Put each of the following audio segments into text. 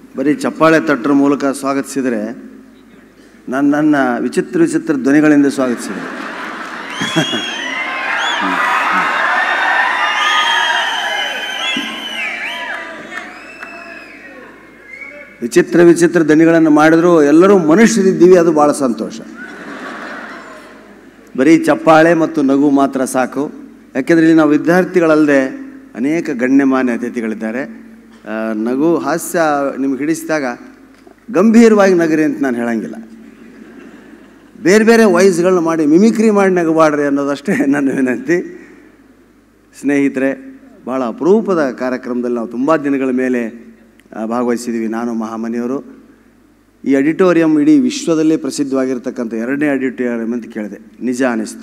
ಬರೀ ಚಪ್ಪಾಳೆ ತಟ್ಟರ ಮೂಲಕ ಸ್ವಾಗತಿಸಿದರೆ ನನ್ನ ನನ್ನ ವಿಚಿತ್ರ ವಿಚಿತ್ರ ಧ್ವನಿಗಳಿಂದ ಸ್ವಾಗತಿಸಿದೆ ವಿಚಿತ್ರ ವಿಚಿತ್ರ ಧ್ವನಿಗಳನ್ನು ಮಾಡಿದ್ರು ಎಲ್ಲರೂ ಮನುಷ್ಯರಿದ್ದೀವಿ ಅದು ಭಾಳ ಸಂತೋಷ ಬರೀ ಚಪ್ಪಾಳೆ ಮತ್ತು ನಗು ಮಾತ್ರ ಸಾಕು ಯಾಕೆಂದರೆ ಇಲ್ಲಿ ನಾವು ವಿದ್ಯಾರ್ಥಿಗಳಲ್ಲದೆ ಅನೇಕ ಗಣ್ಯಮಾನ್ಯ ಅತಿಥಿಗಳಿದ್ದಾರೆ ಆ, ನಗು ಹಾಸ್ಯ ನಿಮ್ಗೆ ಹಿಡಿಸಿದಾಗ ಗಂಭೀರವಾಗಿ ನಗರಿ ಅಂತ ನಾನು ಹೇಳಂಗಿಲ್ಲ ಬೇರೆ ಬೇರೆ ವಾಯ್ಸ್ಗಳನ್ನ ಮಾಡಿ ಮಿಮಿಕ್ರಿ ಮಾಡಿ ನಗಬಾಡ್ರಿ ಅನ್ನೋದಷ್ಟೇ ನನ್ನ ವಿನಂತಿ ಸ್ನೇಹಿತರೆ ಭಾಳ ಅಪರೂಪದ ಕಾರ್ಯಕ್ರಮದಲ್ಲಿ ನಾವು ತುಂಬ ದಿನಗಳ ಮೇಲೆ ಆ, ಭಾಗವಹಿಸಿದ್ದೀವಿ ನಾನು ಮಹಾಮನಿಯವರು ಈ ಅಡಿಟೋರಿಯಂ ಇಡೀ ವಿಶ್ವದಲ್ಲೇ ಪ್ರಸಿದ್ಧವಾಗಿರ್ತಕ್ಕಂಥ ಎರಡನೇ ಅಡಿಟೋರಿಯಂ ಅಂತ ಕೇಳಿದೆ ನಿಜ ಅನಿಸ್ತು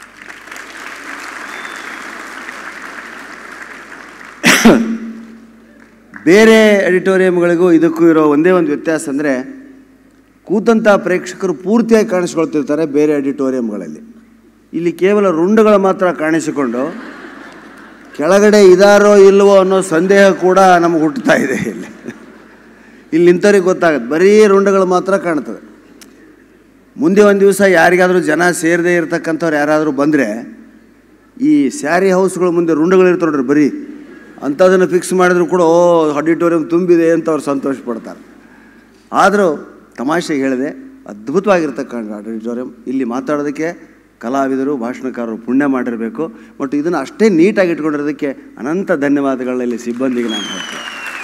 ಬೇರೆ ಅಡಿಟೋರಿಯಂಗಳಿಗೂ ಇದಕ್ಕೂ ಇರೋ ಒಂದೇ ಒಂದು ವ್ಯತ್ಯಾಸ ಅಂದರೆ ಕೂತಂಥ ಪ್ರೇಕ್ಷಕರು ಪೂರ್ತಿಯಾಗಿ ಕಾಣಿಸ್ಕೊಳ್ತಿರ್ತಾರೆ ಬೇರೆ ಅಡಿಟೋರಿಯಂಗಳಲ್ಲಿ ಇಲ್ಲಿ ಕೇವಲ ರುಂಡುಗಳು ಮಾತ್ರ ಕಾಣಿಸಿಕೊಂಡು ಕೆಳಗಡೆ ಇದಾರೋ ಇಲ್ವೋ ಅನ್ನೋ ಸಂದೇಹ ಕೂಡ ನಮಗೆ ಹುಟ್ಟುತ್ತಾ ಇದೆ ಇಲ್ಲಿ ಇಲ್ಲಿ ನಿಂತವ್ರಿಗೆ ಗೊತ್ತಾಗುತ್ತೆ ಬರೀ ರುಂಡುಗಳು ಮಾತ್ರ ಕಾಣ್ತದೆ ಮುಂದೆ ಒಂದು ದಿವಸ ಯಾರಿಗಾದರೂ ಜನ ಸೇರದೇ ಇರತಕ್ಕಂಥವ್ರು ಯಾರಾದರೂ ಬಂದರೆ ಈ ಸ್ಯಾರಿ ಹೌಸ್ಗಳ ಮುಂದೆ ರುಂಡುಗಳು ಇರ್ತಾವೆ ನೋಡ್ರಿ ಬರೀ ಅಂಥದನ್ನು ಫಿಕ್ಸ್ ಮಾಡಿದ್ರು ಕೂಡ ಓ ಆಡಿಟೋರಿಯಂ ತುಂಬಿದೆ ಅಂತ ಅವ್ರು ಸಂತೋಷ ಪಡ್ತಾರೆ ಆದರೂ ತಮಾಷೆಗೆ ಹೇಳಿದೆ ಅದ್ಭುತವಾಗಿರ್ತಕ್ಕಂಥ ಆಡಿಟೋರಿಯಂ ಇಲ್ಲಿ ಮಾತಾಡೋದಕ್ಕೆ ಕಲಾವಿದರು ಭಾಷಣಕಾರರು ಪುಣ್ಯ ಮಾಡಿರಬೇಕು ಬಟ್ ಇದನ್ನು ಅಷ್ಟೇ ನೀಟಾಗಿ ಇಟ್ಕೊಂಡಿರೋದಕ್ಕೆ ಅನಂತ ಧನ್ಯವಾದಗಳಲ್ಲಿ ಸಿಬ್ಬಂದಿಗೆ ನಾನು ಹೇಳ್ತೇನೆ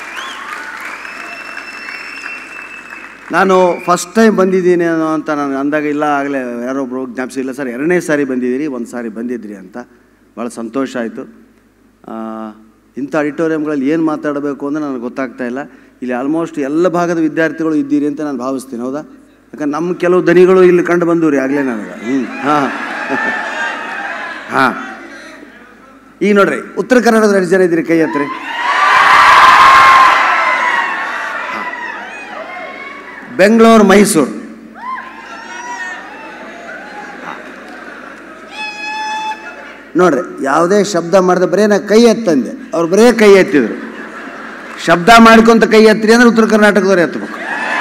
ನಾನು ಫಸ್ಟ್ ಟೈಮ್ ಬಂದಿದ್ದೀನಿ ಅನ್ನೋ ಅಂತ ನಾನು ಅಂದಾಗ ಇಲ್ಲ ಆಗಲೇ ಯಾರೊಬ್ಬರು ಜ್ಞಾಪಿಸಿ ಇಲ್ಲ ಸರ್ ಎರಡನೇ ಸಾರಿ ಬಂದಿದ್ದೀರಿ ಒಂದು ಸಾರಿ ಬಂದಿದ್ರಿ ಅಂತ ಭಾಳ ಸಂತೋಷ ಆಯಿತು ಇಂಥ ಆಡಿಟೋರಿಯಂಗಳಲ್ಲಿ ಏನು ಮಾತಾಡಬೇಕು ಅಂದರೆ ನನಗೆ ಗೊತ್ತಾಗ್ತಾ ಇಲ್ಲ ಇಲ್ಲಿ ಆಲ್ಮೋಸ್ಟ್ ಎಲ್ಲ ಭಾಗದ ವಿದ್ಯಾರ್ಥಿಗಳು ಇದ್ದೀರಿ ಅಂತ ನಾನು ಭಾವಿಸ್ತೀನಿ ಹೌದಾ ಯಾಕಂದ್ರೆ ನಮ್ಮ ಕೆಲವು ದನಿಗಳು ಇಲ್ಲಿ ಕಂಡು ಬಂದವು ರೀ ಆಗಲೇ ನನಗೆ ಹ್ಞೂ ಹಾಂ ಹಾಂ ಈಗ ನೋಡ್ರಿ ಉತ್ತರ ಕನ್ನಡದ ಎಷ್ಟು ಜನ ಇದ್ದೀರಿ ಕೈ ಹತ್ತಿರಿ ಬೆಂಗಳೂರು ಮೈಸೂರು ನೋಡ್ರಿ ಯಾವುದೇ ಶಬ್ದ ಮಾಡಿದ ಬರೀ ನಾ ಕೈ ಎತ್ತಂದೆ ಅವ್ರು ಬರೇ ಕೈ ಎತ್ತಿದ್ರು ಶಬ್ದ ಮಾಡ್ಕೊಂತ ಕೈ ಎತ್ತಿರಿ ಅಂದ್ರೆ ಉತ್ತರ ಕರ್ನಾಟಕದವ್ರು ಎತ್ತಬೇಕು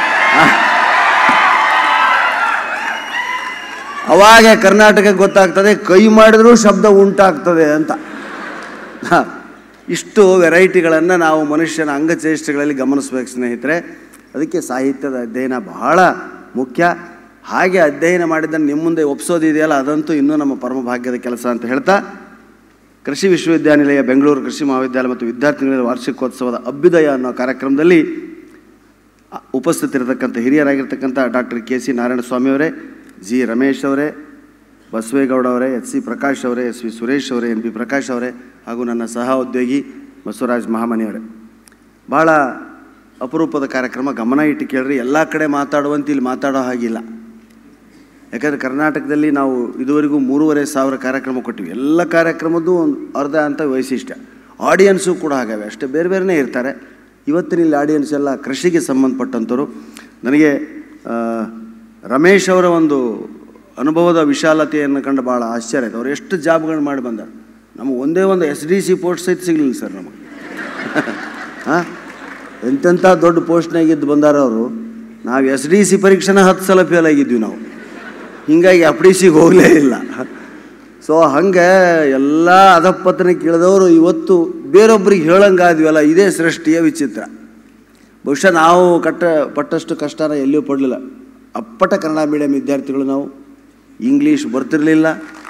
ಅವಾಗ ಕರ್ನಾಟಕಕ್ಕೆ ಗೊತ್ತಾಗ್ತದೆ ಕೈ ಮಾಡಿದ್ರೂ ಶಬ್ದ ಉಂಟಾಗ್ತದೆ ಅಂತ ಹ. ಇಷ್ಟು ವೆರೈಟಿಗಳನ್ನು ನಾವು ಮನುಷ್ಯನ ಅಂಗಚೇಷ್ಟೆಗಳಲ್ಲಿ ಗಮನಿಸ್ಬೇಕು ಸ್ನೇಹಿತರೆ ಅದಕ್ಕೆ ಸಾಹಿತ್ಯದ ಅಧ್ಯಯನ ಬಹಳ ಮುಖ್ಯ ಹಾಗೆ ಅಧ್ಯಯನ ಮಾಡಿದ್ದನ್ನು ನಿಮ್ಮ ಮುಂದೆ ಒಪ್ಸೋದಿದೆಯಲ್ಲ ಅದಂತೂ ಇನ್ನೂ ನಮ್ಮ ಪರಮ ಭಾಗ್ಯದ ಕೆಲಸ ಅಂತ ಹೇಳ್ತಾ ಕೃಷಿ ವಿಶ್ವವಿದ್ಯಾನಿಲಯ ಬೆಂಗಳೂರು ಕೃಷಿ ಮಹಾವಿದ್ಯಾಲಯ ಮತ್ತು ವಿದ್ಯಾರ್ಥಿಗಳ ವಾರ್ಷಿಕೋತ್ಸವದ ಅಭ್ಯುದಯ ಅನ್ನೋ ಕಾರ್ಯಕ್ರಮದಲ್ಲಿ ಅ- ಉಪಸ್ಥಿತರಿರತಕ್ಕಂಥ ಹಿರಿಯರಾಗಿರ್ತಕ್ಕಂಥ ಡಾಕ್ಟರ್ ಕೆ ಸಿ ನಾರಾಯಣಸ್ವಾಮಿ ಅವರೇ ಜಿ ರಮೇಶ್ ಅವರೇ ಬಸವೇಗೌಡ ಅವರೇ ಎಚ್ ಸಿ ಪ್ರಕಾಶ್ ಅವರೇ ಎಸ್ ವಿ ಸುರೇಶ್ ಅವರೇ ಎನ್ ಬಿ ಪ್ರಕಾಶ್ ಅವರೇ ಹಾಗೂ ನನ್ನ ಸಹ ಉದ್ಯೋಗಿ ಬಸವರಾಜ್ ಮಹಾಮನಿ ಅವರೇ ಭಾಳ ಅಪರೂಪದ ಕಾರ್ಯಕ್ರಮ ಗಮನ ಇಟ್ಟು ಕೇಳ್ರಿ ಎಲ್ಲ ಕಡೆ ಮಾತಾಡುವಂತೆ ಇಲ್ಲಿ ಮಾತಾಡೋ ಹಾಗಿಲ್ಲ ಯಾಕಂದರೆ ಕರ್ನಾಟಕದಲ್ಲಿ ನಾವು ಇದುವರೆಗೂ ಮೂರುವರೆ ಸಾವಿರ ಕಾರ್ಯಕ್ರಮ ಕೊಟ್ಟಿವಿ ಎಲ್ಲ ಕಾರ್ಯಕ್ರಮದ್ದು ಒಂದು ಅರ್ಧ ಅಂತ ವೈಶಿಷ್ಟ್ಯ ಆಡಿಯನ್ಸು ಕೂಡ ಹಾಗಾವೆ ಅಷ್ಟೇ ಬೇರೆ ಬೇರೆನೇ ಇರ್ತಾರೆ ಇವತ್ತಿನ ಇಲ್ಲಿ ಆಡಿಯನ್ಸ್ ಎಲ್ಲ ಕೃಷಿಗೆ ಸಂಬಂಧಪಟ್ಟಂಥವ್ರು ನನಗೆ ಆ, ರಮೇಶ್ ಅವರ ಒಂದು ಅನುಭವದ ವಿಶಾಲತೆಯನ್ನು ಕಂಡು ಭಾಳ ಆಶ್ಚರ್ಯ ಆಯ್ತು ಅವ್ರು ಎಷ್ಟು ಜಾಬ್ಗಳು ಮಾಡಿ ಬಂದಾರೆ ನಮಗೆ ಒಂದೇ ಒಂದು ಎಸ್ ಡಿ ಸಿ ಪೋಸ್ಟ್ ಸಹಿತ ಸಿಗಲಿಲ್ಲ ಸರ್ ನಮಗೆ ಹಾಂ ಎಂತೆಂಥ ದೊಡ್ಡ ಪೋಸ್ಟ್ನಾಗಿದ್ದು ಬಂದಾರ ಅವರು ನಾವು ಎಸ್ ಡಿ ಸಿ ಪರೀಕ್ಷೆನ ಹತ್ತು ಸಲ ಫೇಲ್ ಆಗಿದ್ವಿ ನಾವು ಹೀಗಾಗಿ ಎಫ್ ಡಿ ಸಿಗೆ ಹೋಗಲೇ ಇಲ್ಲ ಸೊ ಹಂಗೆ ಎಲ್ಲ ಅಧಪತನ ಕೇಳಿದವರು ಇವತ್ತು ಬೇರೊಬ್ಬರಿಗೆ ಹೇಳಂಗಾದ್ವಲ್ಲ ಇದೇ ಸೃಷ್ಟಿಯ ವಿಚಿತ್ರ ಬಹುಶಃ ನಾವು ಕಟ್ಟ ಪಟ್ಟಷ್ಟು ಕಷ್ಟನ ಎಲ್ಲಿಯೂ ಪಡಲಿಲ್ಲ ಅಪ್ಪಟ ಕನ್ನಡ ಮೀಡಿಯಂ ವಿದ್ಯಾರ್ಥಿಗಳು ನಾವು ಇಂಗ್ಲೀಷ್ ಬರ್ತಿರಲಿಲ್ಲ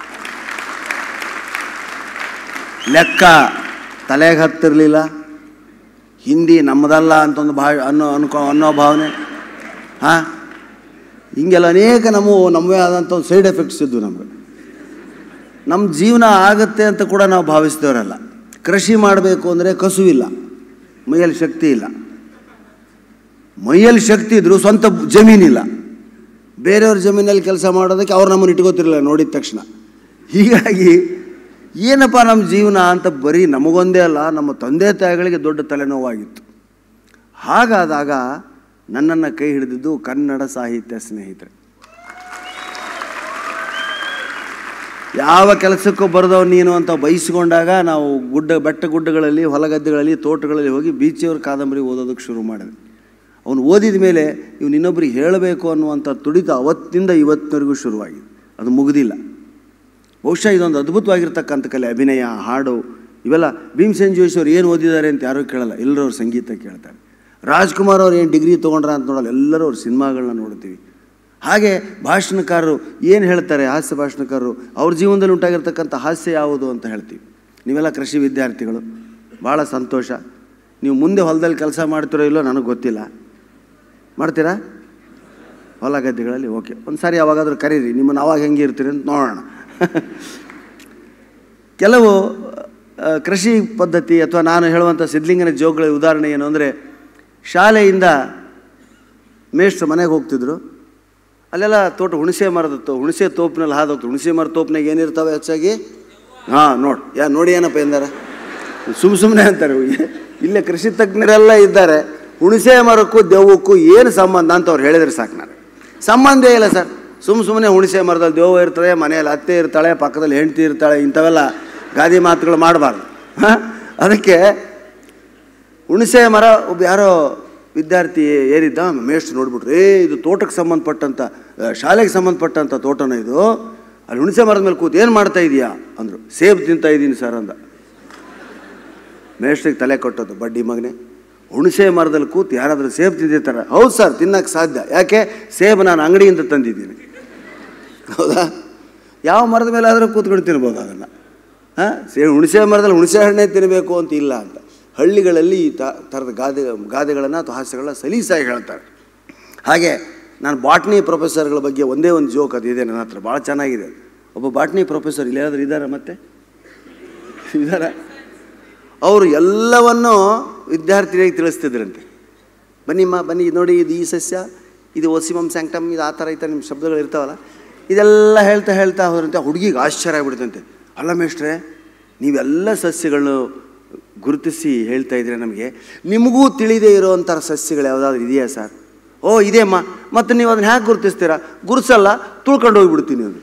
ಲೆಕ್ಕ ತಲೆಗೆ ಹತ್ತಿರಲಿಲ್ಲ ಹಿಂದಿ ನಮ್ಮದಲ್ಲ ಅಂತ ಒಂದು ಭಾ ಅನ್ನೋ ಅನ್ಕೋ ಅನ್ನೋ ಭಾವನೆ ಹಾಂ ಹಿಂಗೆಲ್ಲ ಅನೇಕ ನಮ್ಮ ನಮ್ಮದೇ ಆದಂಥ ಒಂದು ಸೈಡ್ ಎಫೆಕ್ಟ್ಸ್ ಇದ್ವು ನಮಗೆ ನಮ್ಮ ಜೀವನ ಆಗತ್ತೆ ಅಂತ ಕೂಡ ನಾವು ಭಾವಿಸಿದವರಲ್ಲ ಕೃಷಿ ಮಾಡಬೇಕು ಅಂದರೆ ಕಸುವಿಲ್ಲ ಮೈಯಲ್ಲಿ ಶಕ್ತಿ ಇಲ್ಲ ಮೈಯಲ್ಲಿ ಶಕ್ತಿ ಇದ್ದರೂ ಸ್ವಂತ ಜಮೀನಿಲ್ಲ ಬೇರೆಯವ್ರ ಜಮೀನಲ್ಲಿ ಕೆಲಸ ಮಾಡೋದಕ್ಕೆ ಅವ್ರು ನಮ್ಮನ್ನು ಇಟ್ಕೋತಿರಲಿಲ್ಲ ನೋಡಿದ ತಕ್ಷಣ ಹೀಗಾಗಿ ಏನಪ್ಪ ನಮ್ಮ ಜೀವನ ಅಂತ ಬರೀ ನಮಗೊಂದೇ ಅಲ್ಲ ನಮ್ಮ ತಂದೆ ತಾಯಿಗಳಿಗೆ ದೊಡ್ಡ ತಲೆನೋವಾಗಿತ್ತು ಹಾಗಾದಾಗ ನನ್ನನ್ನು ಕೈ ಹಿಡಿದಿದ್ದು ಕನ್ನಡ ಸಾಹಿತ್ಯ ಸ್ನೇಹಿತರೆ ಯಾವ ಕೆಲಸಕ್ಕೂ ಬರೆದವ್ ನೀನು ಅಂತ ಬಯಸ್ಕೊಂಡಾಗ ನಾವು ಗುಡ್ಡ ಬೆಟ್ಟ ಗುಡ್ಡಗಳಲ್ಲಿ ಹೊಲಗದ್ದೆಗಳಲ್ಲಿ ತೋಟಗಳಲ್ಲಿ ಹೋಗಿ ಬೀಚಿಯವ್ರ ಕಾದಂಬರಿ ಓದೋದಕ್ಕೆ ಶುರು ಮಾಡಿದೆ ಅವನು ಓದಿದ ಮೇಲೆ ಇವನು ಇನ್ನೊಬ್ರಿಗೆ ಹೇಳಬೇಕು ಅನ್ನುವಂಥ ತುಡಿತ ಅವತ್ತಿಂದ ಇವತ್ತಿನವರೆಗೂ ಶುರುವಾಗಿದೆ ಅದು ಮುಗಿದಿಲ್ಲ ಬಹುಶಃ ಇದೊಂದು ಅದ್ಭುತವಾಗಿರ್ತಕ್ಕಂಥ ಕಲೆ ಅಭಿನಯ ಹಾಡು ಇವೆಲ್ಲ ಭೀಮಸೇನ್ ಜೋಶಿ ಅವ್ರು ಏನು ಓದಿದ್ದಾರೆ ಅಂತ ಯಾರೂ ಕೇಳಲ್ಲ ಎಲ್ಲರೂ ಅವ್ರ ಸಂಗೀತ ಕೇಳ್ತಾರೆ ರಾಜ್ಕುಮಾರ್ ಅವ್ರು ಏನು ಡಿಗ್ರಿ ತೊಗೊಂಡ್ರ ಅಂತ ನೋಡಲ್ಲ ಎಲ್ಲರೂ ಅವ್ರ ಸಿನಿಮಾಗಳನ್ನ ನೋಡ್ತೀವಿ ಹಾಗೆ ಭಾಷಣಕಾರರು ಏನು ಹೇಳ್ತಾರೆ ಹಾಸ್ಯ ಭಾಷಣಕಾರರು ಅವ್ರ ಜೀವನದಲ್ಲಿ ಉಂಟಾಗಿರ್ತಕ್ಕಂಥ ಹಾಸ್ಯ ಯಾವುದು ಅಂತ ಹೇಳ್ತೀವಿ ನೀವೆಲ್ಲ ಕೃಷಿ ವಿದ್ಯಾರ್ಥಿಗಳು ಭಾಳ ಸಂತೋಷ ನೀವು ಮುಂದೆ ಹೊಲದಲ್ಲಿ ಕೆಲಸ ಮಾಡ್ತಿರೋ ಇಲ್ಲೋ ನನಗೆ ಗೊತ್ತಿಲ್ಲ ಮಾಡ್ತೀರಾ ಹೊಲ ಗದ್ದೆಗಳಲ್ಲಿ ಓಕೆ ಒಂದು ಸಾರಿ ಯಾವಾಗಾದರೂ ಕರೀರಿ ನಿಮ್ಮನ್ನು ಅವಾಗ ಹೆಂಗೆ ಇರ್ತೀರಿ ಅಂತ ನೋಡೋಣ ಕೆಲವು ಆ, ಕೃಷಿ ಪದ್ಧತಿ ಅಥವಾ ನಾನು ಹೇಳುವಂಥ ಸಿದ್ಲಿಂಗನ ಜೋಗಗಳ ಉದಾಹರಣೆ ಏನು ಅಂದರೆ ಶಾಲೆಯಿಂದ ಮೇಷ್ಟ್ರು ಮನೆಗೆ ಹೋಗ್ತಿದ್ರು ಅಲ್ಲೆಲ್ಲ ತೋಟ ಹುಣಸೆ ಮರದ ತೋ ಹುಣಸೆ ತೋಪಿನಲ್ಲಿ ಹಾದು ಹೋಗ್ತು ಹುಣಸೆ ಮರದ ತೋಪಿನಾಗ ಏನಿರ್ತಾವೆ ಹೆಚ್ಚಾಗಿ ಹಾಂ ನೋಡಿ ಯಾ ನೋಡಿ ಏನಪ್ಪ ಎಂದಾರ ಸುಮ್ಮ ಸುಮ್ಮನೆ ಅಂತಾರೆ ಇವ್ರಿಗೆ. ಇಲ್ಲೇ ಕೃಷಿ ತಜ್ಞರೆಲ್ಲ ಇದ್ದಾರೆ ಹುಣಸೆ ಮರಕ್ಕೂ ದೆವ್ವಕ್ಕೂ ಏನು ಸಂಬಂಧ ಅಂತ ಅವ್ರು ಹೇಳಿದ್ರೆ ಸಾಕು ನಾನು ಸಂಬಂಧ ಇಲ್ಲ ಸರ್ ಸುಮ್ಮ ಸುಮ್ಮನೆ ಹುಣಸೆ ಮರದಲ್ಲಿ ದೆವ್ವ ಇರ್ತದೆ ಮನೆಯಲ್ಲಿ ಅತ್ತೆ ಇರ್ತಾಳೆ ಪಕ್ಕದಲ್ಲಿ ಹೆಂಡತಿ ಇರ್ತಾಳೆ ಇಂಥವೆಲ್ಲ ಗಾದಿ ಮಾತುಗಳು ಮಾಡಬಾರ್ದು ಹಾಂ ಅದಕ್ಕೆ ಹುಣಸೆ ಮರ ಒಬ್ಬ ಯಾರೋ ವಿದ್ಯಾರ್ಥಿ ಏರಿದ್ದ ಮೇಷ್ಟ್ರು ನೋಡ್ಬಿಟ್ರು ಏ ಇದು ತೋಟಕ್ಕೆ ಸಂಬಂಧಪಟ್ಟಂಥ ಆ, ಶಾಲೆಗೆ ಸಂಬಂಧಪಟ್ಟಂಥ ತೋಟನ ಇದು ಅಲ್ಲಿ ಹುಣಸೆ ಮರದ ಮೇಲೆ ಕೂತು ಏನು ಮಾಡ್ತಾ ಇದೀಯಾ ಅಂದರು ಸೇಬು ತಿಂತಾ ಇದ್ದೀನಿ ಸರ್ ಅಂದ ಮೇಷ್ಟ್ರಿಗೆ ತಲೆ ಕೊಟ್ಟದ್ದು ಬಡ್ಡಿ ಮಗನೇ ಹುಣಸೆ ಮರದಲ್ಲಿ ಕೂತು ಯಾರಾದರೂ ಸೇಬು ತಿಂದಿರ್ತಾರೆ ಹೌದು ಸರ್ ತಿನ್ನಕ್ಕೆ ಸಾಧ್ಯ ಯಾಕೆ ಸೇಬು ನಾನು ಅಂಗಡಿಯಿಂದ ತಂದಿದ್ದೀನಿ ಹೌದಾ ಯಾವ ಮರದ ಮೇಲೆ ಆದರೂ ಕೂತ್ಕೊಂಡು ತಿನ್ಬೋದು ಅದನ್ನು ಹಾಂ ಸೇ ಹುಣಸೆ ಮರದಲ್ಲಿ ಹುಣಸೆ ಹಣ್ಣೆ ತಿನ್ನಬೇಕು ಅಂತ ಇಲ್ಲ ಅಂತ ಹಳ್ಳಿಗಳಲ್ಲಿ ಈ ತ ಥರದ ಗಾದೆ ಗಾದೆಗಳನ್ನು ಅಥವಾ ಹಾಸ್ಯಗಳನ್ನ ಸಲೀಸಾಗಿ ಹೇಳ್ತಾರೆ ಹಾಗೆ ನಾನು ಬಾಟ್ನಿ ಪ್ರೊಫೆಸರ್ಗಳ ಬಗ್ಗೆ ಒಂದೇ ಒಂದು ಜೋಕ್ ಅದು ಇದೆ ನನ್ನ ಹತ್ರ ಭಾಳ ಚೆನ್ನಾಗಿದೆ ಒಬ್ಬ ಬಾಟ್ನಿ ಪ್ರೊಫೆಸರ್ ಇಲ್ಲಿ ಯಾರಾದರೂ ಇದ್ದಾರಾ ಮತ್ತೆ ಇದ್ದಾರಾ ಅವರು ಎಲ್ಲವನ್ನೂ ವಿದ್ಯಾರ್ಥಿಗಳಿಗೆ ತಿಳಿಸ್ತಿದ್ರಂತೆ ಬನ್ನಿಮ್ಮ ಬನ್ನಿ ನೋಡಿ ಇದು ಈ ಸಸ್ಯ ಇದು ಒಸಿಮಮ್ ಸ್ಯಾಂಕ್ಟಮ್ ಇದು ಆ ಥರ ಈ ಥರ ನಿಮ್ಮ ಶಬ್ದಗಳು ಇರ್ತಾವಲ್ಲ ಇದೆಲ್ಲ ಹೇಳ್ತಾ ಹೇಳ್ತಾ ಹೋದ್ರಂತೆ ಹುಡುಗಿಗೆ ಆಶ್ಚರ್ಯ ಆಗ್ಬಿಡ್ತಂತೆ ಅಲ್ಲ ಮೇಷ್ಟ್ರೆ ನೀವೆಲ್ಲ ಸಸ್ಯಗಳನ್ನು ಗುರುತಿಸಿ ಹೇಳ್ತಾ ಇದ್ರೆ ನಮಗೆ ನಿಮಗೂ ತಿಳಿದೇ ಇರೋವಂಥ ಸಸ್ಯಗಳು ಯಾವುದಾದ್ರೂ ಇದೆಯಾ ಸರ್ ಓ ಇದೆಯಮ್ಮ ಮತ್ತು ನೀವು ಅದನ್ನ ಹ್ಯಾಕೆ ಗುರುತಿಸ್ತೀರಾ ಗುರುಸಲ್ಲ ತುಳ್ಕೊಂಡು ಹೋಗ್ಬಿಡ್ತೀನಿ ಅದು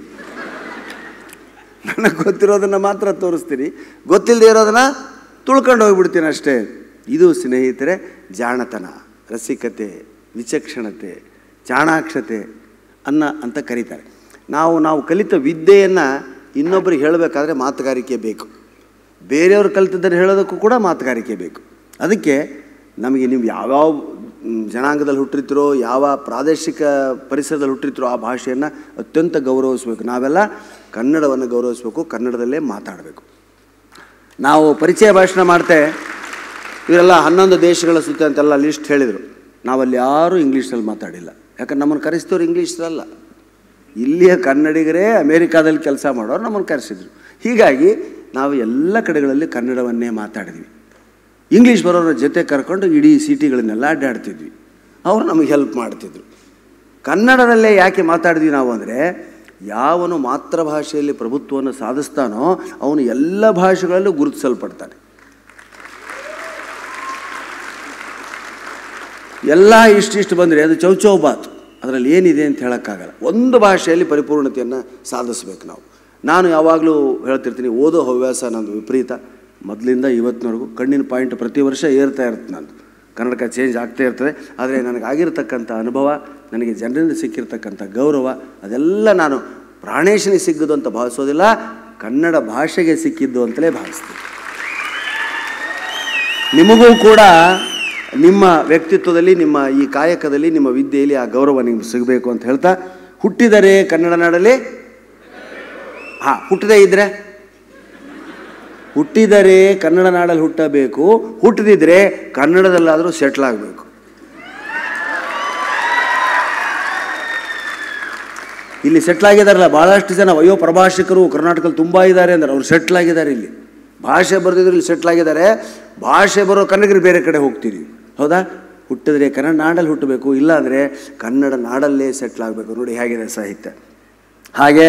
ನನಗೆ ಗೊತ್ತಿರೋದನ್ನು ಮಾತ್ರ ತೋರಿಸ್ತೀನಿ ಗೊತ್ತಿಲ್ಲದೆ ಇರೋದನ್ನು ತುಳ್ಕೊಂಡು ಹೋಗ್ಬಿಡ್ತೀನಿ ಅಷ್ಟೇ ಇದು ಸ್ನೇಹಿತರೆ ಜಾಣತನ ರಸಿಕತೆ ವಿಚಕ್ಷಣತೆ ಚಾಣಾಕ್ಷತೆ ಅನ್ನ ಅಂತ ಕರೀತಾರೆ ನಾವು ನಾವು ಕಲಿತ ವಿದ್ಯೆಯನ್ನು ಇನ್ನೊಬ್ಬರಿಗೆ ಹೇಳಬೇಕಾದ್ರೆ ಮಾತುಗಾರಿಕೆ ಬೇಕು ಬೇರೆಯವರು ಕಲಿತದ್ದನ್ನು ಹೇಳೋದಕ್ಕೂ ಕೂಡ ಮಾತುಗಾರಿಕೆ ಬೇಕು ಅದಕ್ಕೆ ನಮಗೆ ನೀವು ಯಾವ್ಯಾವ ಮ್, ಜನಾಂಗದಲ್ಲಿ ಹುಟ್ಟಿರ್ತೀರೋ ಯಾವ ಪ್ರಾದೇಶಿಕ ಪರಿಸರದಲ್ಲಿ ಹುಟ್ಟಿರ್ತೀರೋ ಆ ಭಾಷೆಯನ್ನು ಅತ್ಯಂತ ಗೌರವಿಸಬೇಕು ನಾವೆಲ್ಲ ಕನ್ನಡವನ್ನು ಗೌರವಿಸಬೇಕು ಕನ್ನಡದಲ್ಲೇ ಮಾತಾಡಬೇಕು ನಾವು ಪರಿಚಯ ಭಾಷಣ ಮಾಡ್ತೆ ಇವರೆಲ್ಲ ಹನ್ನೊಂದು ದೇಶಗಳ ಸುತ್ತ ಅಂತೆಲ್ಲ ಲಿಸ್ಟ್ ಹೇಳಿದರು ನಾವಲ್ಲಿ ಯಾರೂ ಇಂಗ್ಲೀಷಲ್ಲಿ ಮಾತಾಡಿಲ್ಲ ಯಾಕಂದ್ರೆ ನಮ್ಮನ್ನು ಕರೆಸಿದವ್ರು ಇಂಗ್ಲೀಷರಲ್ಲ ಇಲ್ಲಿಯ ಕನ್ನಡಿಗರೇ ಅಮೇರಿಕಾದಲ್ಲಿ ಕೆಲಸ ಮಾಡೋರು ನಮ್ಮನ್ನು ಕರೆಸಿದ್ರು ಹೀಗಾಗಿ ನಾವು ಎಲ್ಲ ಕಡೆಗಳಲ್ಲಿ ಕನ್ನಡವನ್ನೇ ಮಾತಾಡಿದ್ವಿ ಇಂಗ್ಲೀಷ್ ಬರೋರ ಜೊತೆ ಕರ್ಕೊಂಡು ಇಡೀ ಸಿಟಿಗಳನ್ನೆಲ್ಲ ಅಡ್ಡಾಡ್ತಿದ್ವಿ ಅವರು ನಮಗೆ ಹೆಲ್ಪ್ ಮಾಡ್ತಿದ್ರು ಕನ್ನಡದಲ್ಲೇ ಯಾಕೆ ಮಾತಾಡಿದ್ವಿ ನಾವು ಅಂದರೆ ಯಾವನು ಮಾತೃಭಾಷೆಯಲ್ಲಿ ಪ್ರಭುತ್ವವನ್ನು ಸಾಧಿಸ್ತಾನೋ ಅವನು ಎಲ್ಲ ಭಾಷೆಗಳಲ್ಲೂ ಗುರುತಿಸಲ್ಪಡ್ತಾನೆ ಎಲ್ಲ ಇಷ್ಟಿಷ್ಟು ಬಂದರೆ ಅದು ಚೌಚೌಬಾತ್ ಅದರಲ್ಲಿ ಏನಿದೆ ಅಂತ ಹೇಳೋಕ್ಕಾಗಲ್ಲ ಒಂದು ಭಾಷೆಯಲ್ಲಿ ಪರಿಪೂರ್ಣತೆಯನ್ನು ಸಾಧಿಸ್ಬೇಕು ನಾವು ನಾನು ಯಾವಾಗಲೂ ಹೇಳ್ತಿರ್ತೀನಿ ಓದೋ ಹವ್ಯಾಸ ನಂದು ವಿಪರೀತ ಮೊದಲಿಂದ ಇವತ್ತಿನವರೆಗೂ ಕಣ್ಣಿನ ಪಾಯಿಂಟ್ ಪ್ರತಿ ವರ್ಷ ಏರ್ತಾ ಇರುತ್ತೆ ನಂದು ಕನ್ನಡಕ ಚೇಂಜ್ ಆಗ್ತಾ ಇರ್ತದೆ ಆದರೆ ನನಗಾಗಿರ್ತಕ್ಕಂಥ ಅನುಭವ ನನಗೆ ಜನರಿಂದ ಸಿಕ್ಕಿರ್ತಕ್ಕಂಥ ಗೌರವ ಅದೆಲ್ಲ ನಾನು ಪ್ರಾಣೇಶನಿಗೆ ಸಿಗ್ಗದು ಅಂತ ಭಾವಿಸೋದಿಲ್ಲ ಕನ್ನಡ ಭಾಷೆಗೆ ಸಿಕ್ಕಿದ್ದು ಅಂತಲೇ ಭಾವಿಸ್ತೀನಿ ನಿಮಗೂ ಕೂಡ ನಿಮ್ಮ ವ್ಯಕ್ತಿತ್ವದಲ್ಲಿ ನಿಮ್ಮ ಈ ಕಾಯಕದಲ್ಲಿ ನಿಮ್ಮ ವಿದ್ಯೆಯಲ್ಲಿ ಆ ಗೌರವ ನಿಮ್ಗೆ ಸಿಗಬೇಕು ಅಂತ ಹೇಳ್ತಾ ಹುಟ್ಟಿದರೆ ಕನ್ನಡ ನಾಡಲ್ಲಿ ಹಾಂ ಹುಟ್ಟದೇ ಇದ್ರೆ ಹುಟ್ಟಿದರೆ ಕನ್ನಡ ನಾಡಲ್ಲಿ ಹುಟ್ಟಬೇಕು ಹುಟ್ಟದಿದ್ರೆ ಕನ್ನಡದಲ್ಲಾದರೂ ಸೆಟ್ಲ್ ಆಗಬೇಕು ಇಲ್ಲಿ ಸೆಟ್ಲ್ ಆಗಿದಾರಲ್ಲ ಭಾಳಷ್ಟು ಜನ ಅಯ್ಯೋ ಪ್ರಭಾಷಕರು ಕರ್ನಾಟಕದಲ್ಲಿ ತುಂಬ ಇದ್ದಾರೆ ಅಂದ್ರೆ ಅವ್ರು ಸೆಟ್ಲ್ ಆಗಿದ್ದಾರೆ ಇಲ್ಲಿ ಭಾಷೆ ಬರೆದಿದ್ರು ಇಲ್ಲಿ ಸೆಟ್ಲ್ ಆಗಿದ್ದಾರೆ ಭಾಷೆ ಬರೋ ಕನ್ನಡಿಗರು ಬೇರೆ ಕಡೆ ಹೋಗ್ತೀರಿ ಹೌದಾ ಹುಟ್ಟಿದ್ರೆ ಕನ್ನಡ ನಾಡಲ್ಲಿ ಹುಟ್ಟಬೇಕು ಇಲ್ಲಾಂದರೆ ಕನ್ನಡ ನಾಡಲ್ಲೇ ಸೆಟ್ಲ್ ಆಗಬೇಕು ನೋಡಿ ಹೇಗಿದೆ ಸಾಹಿತ್ಯ ಹಾಗೆ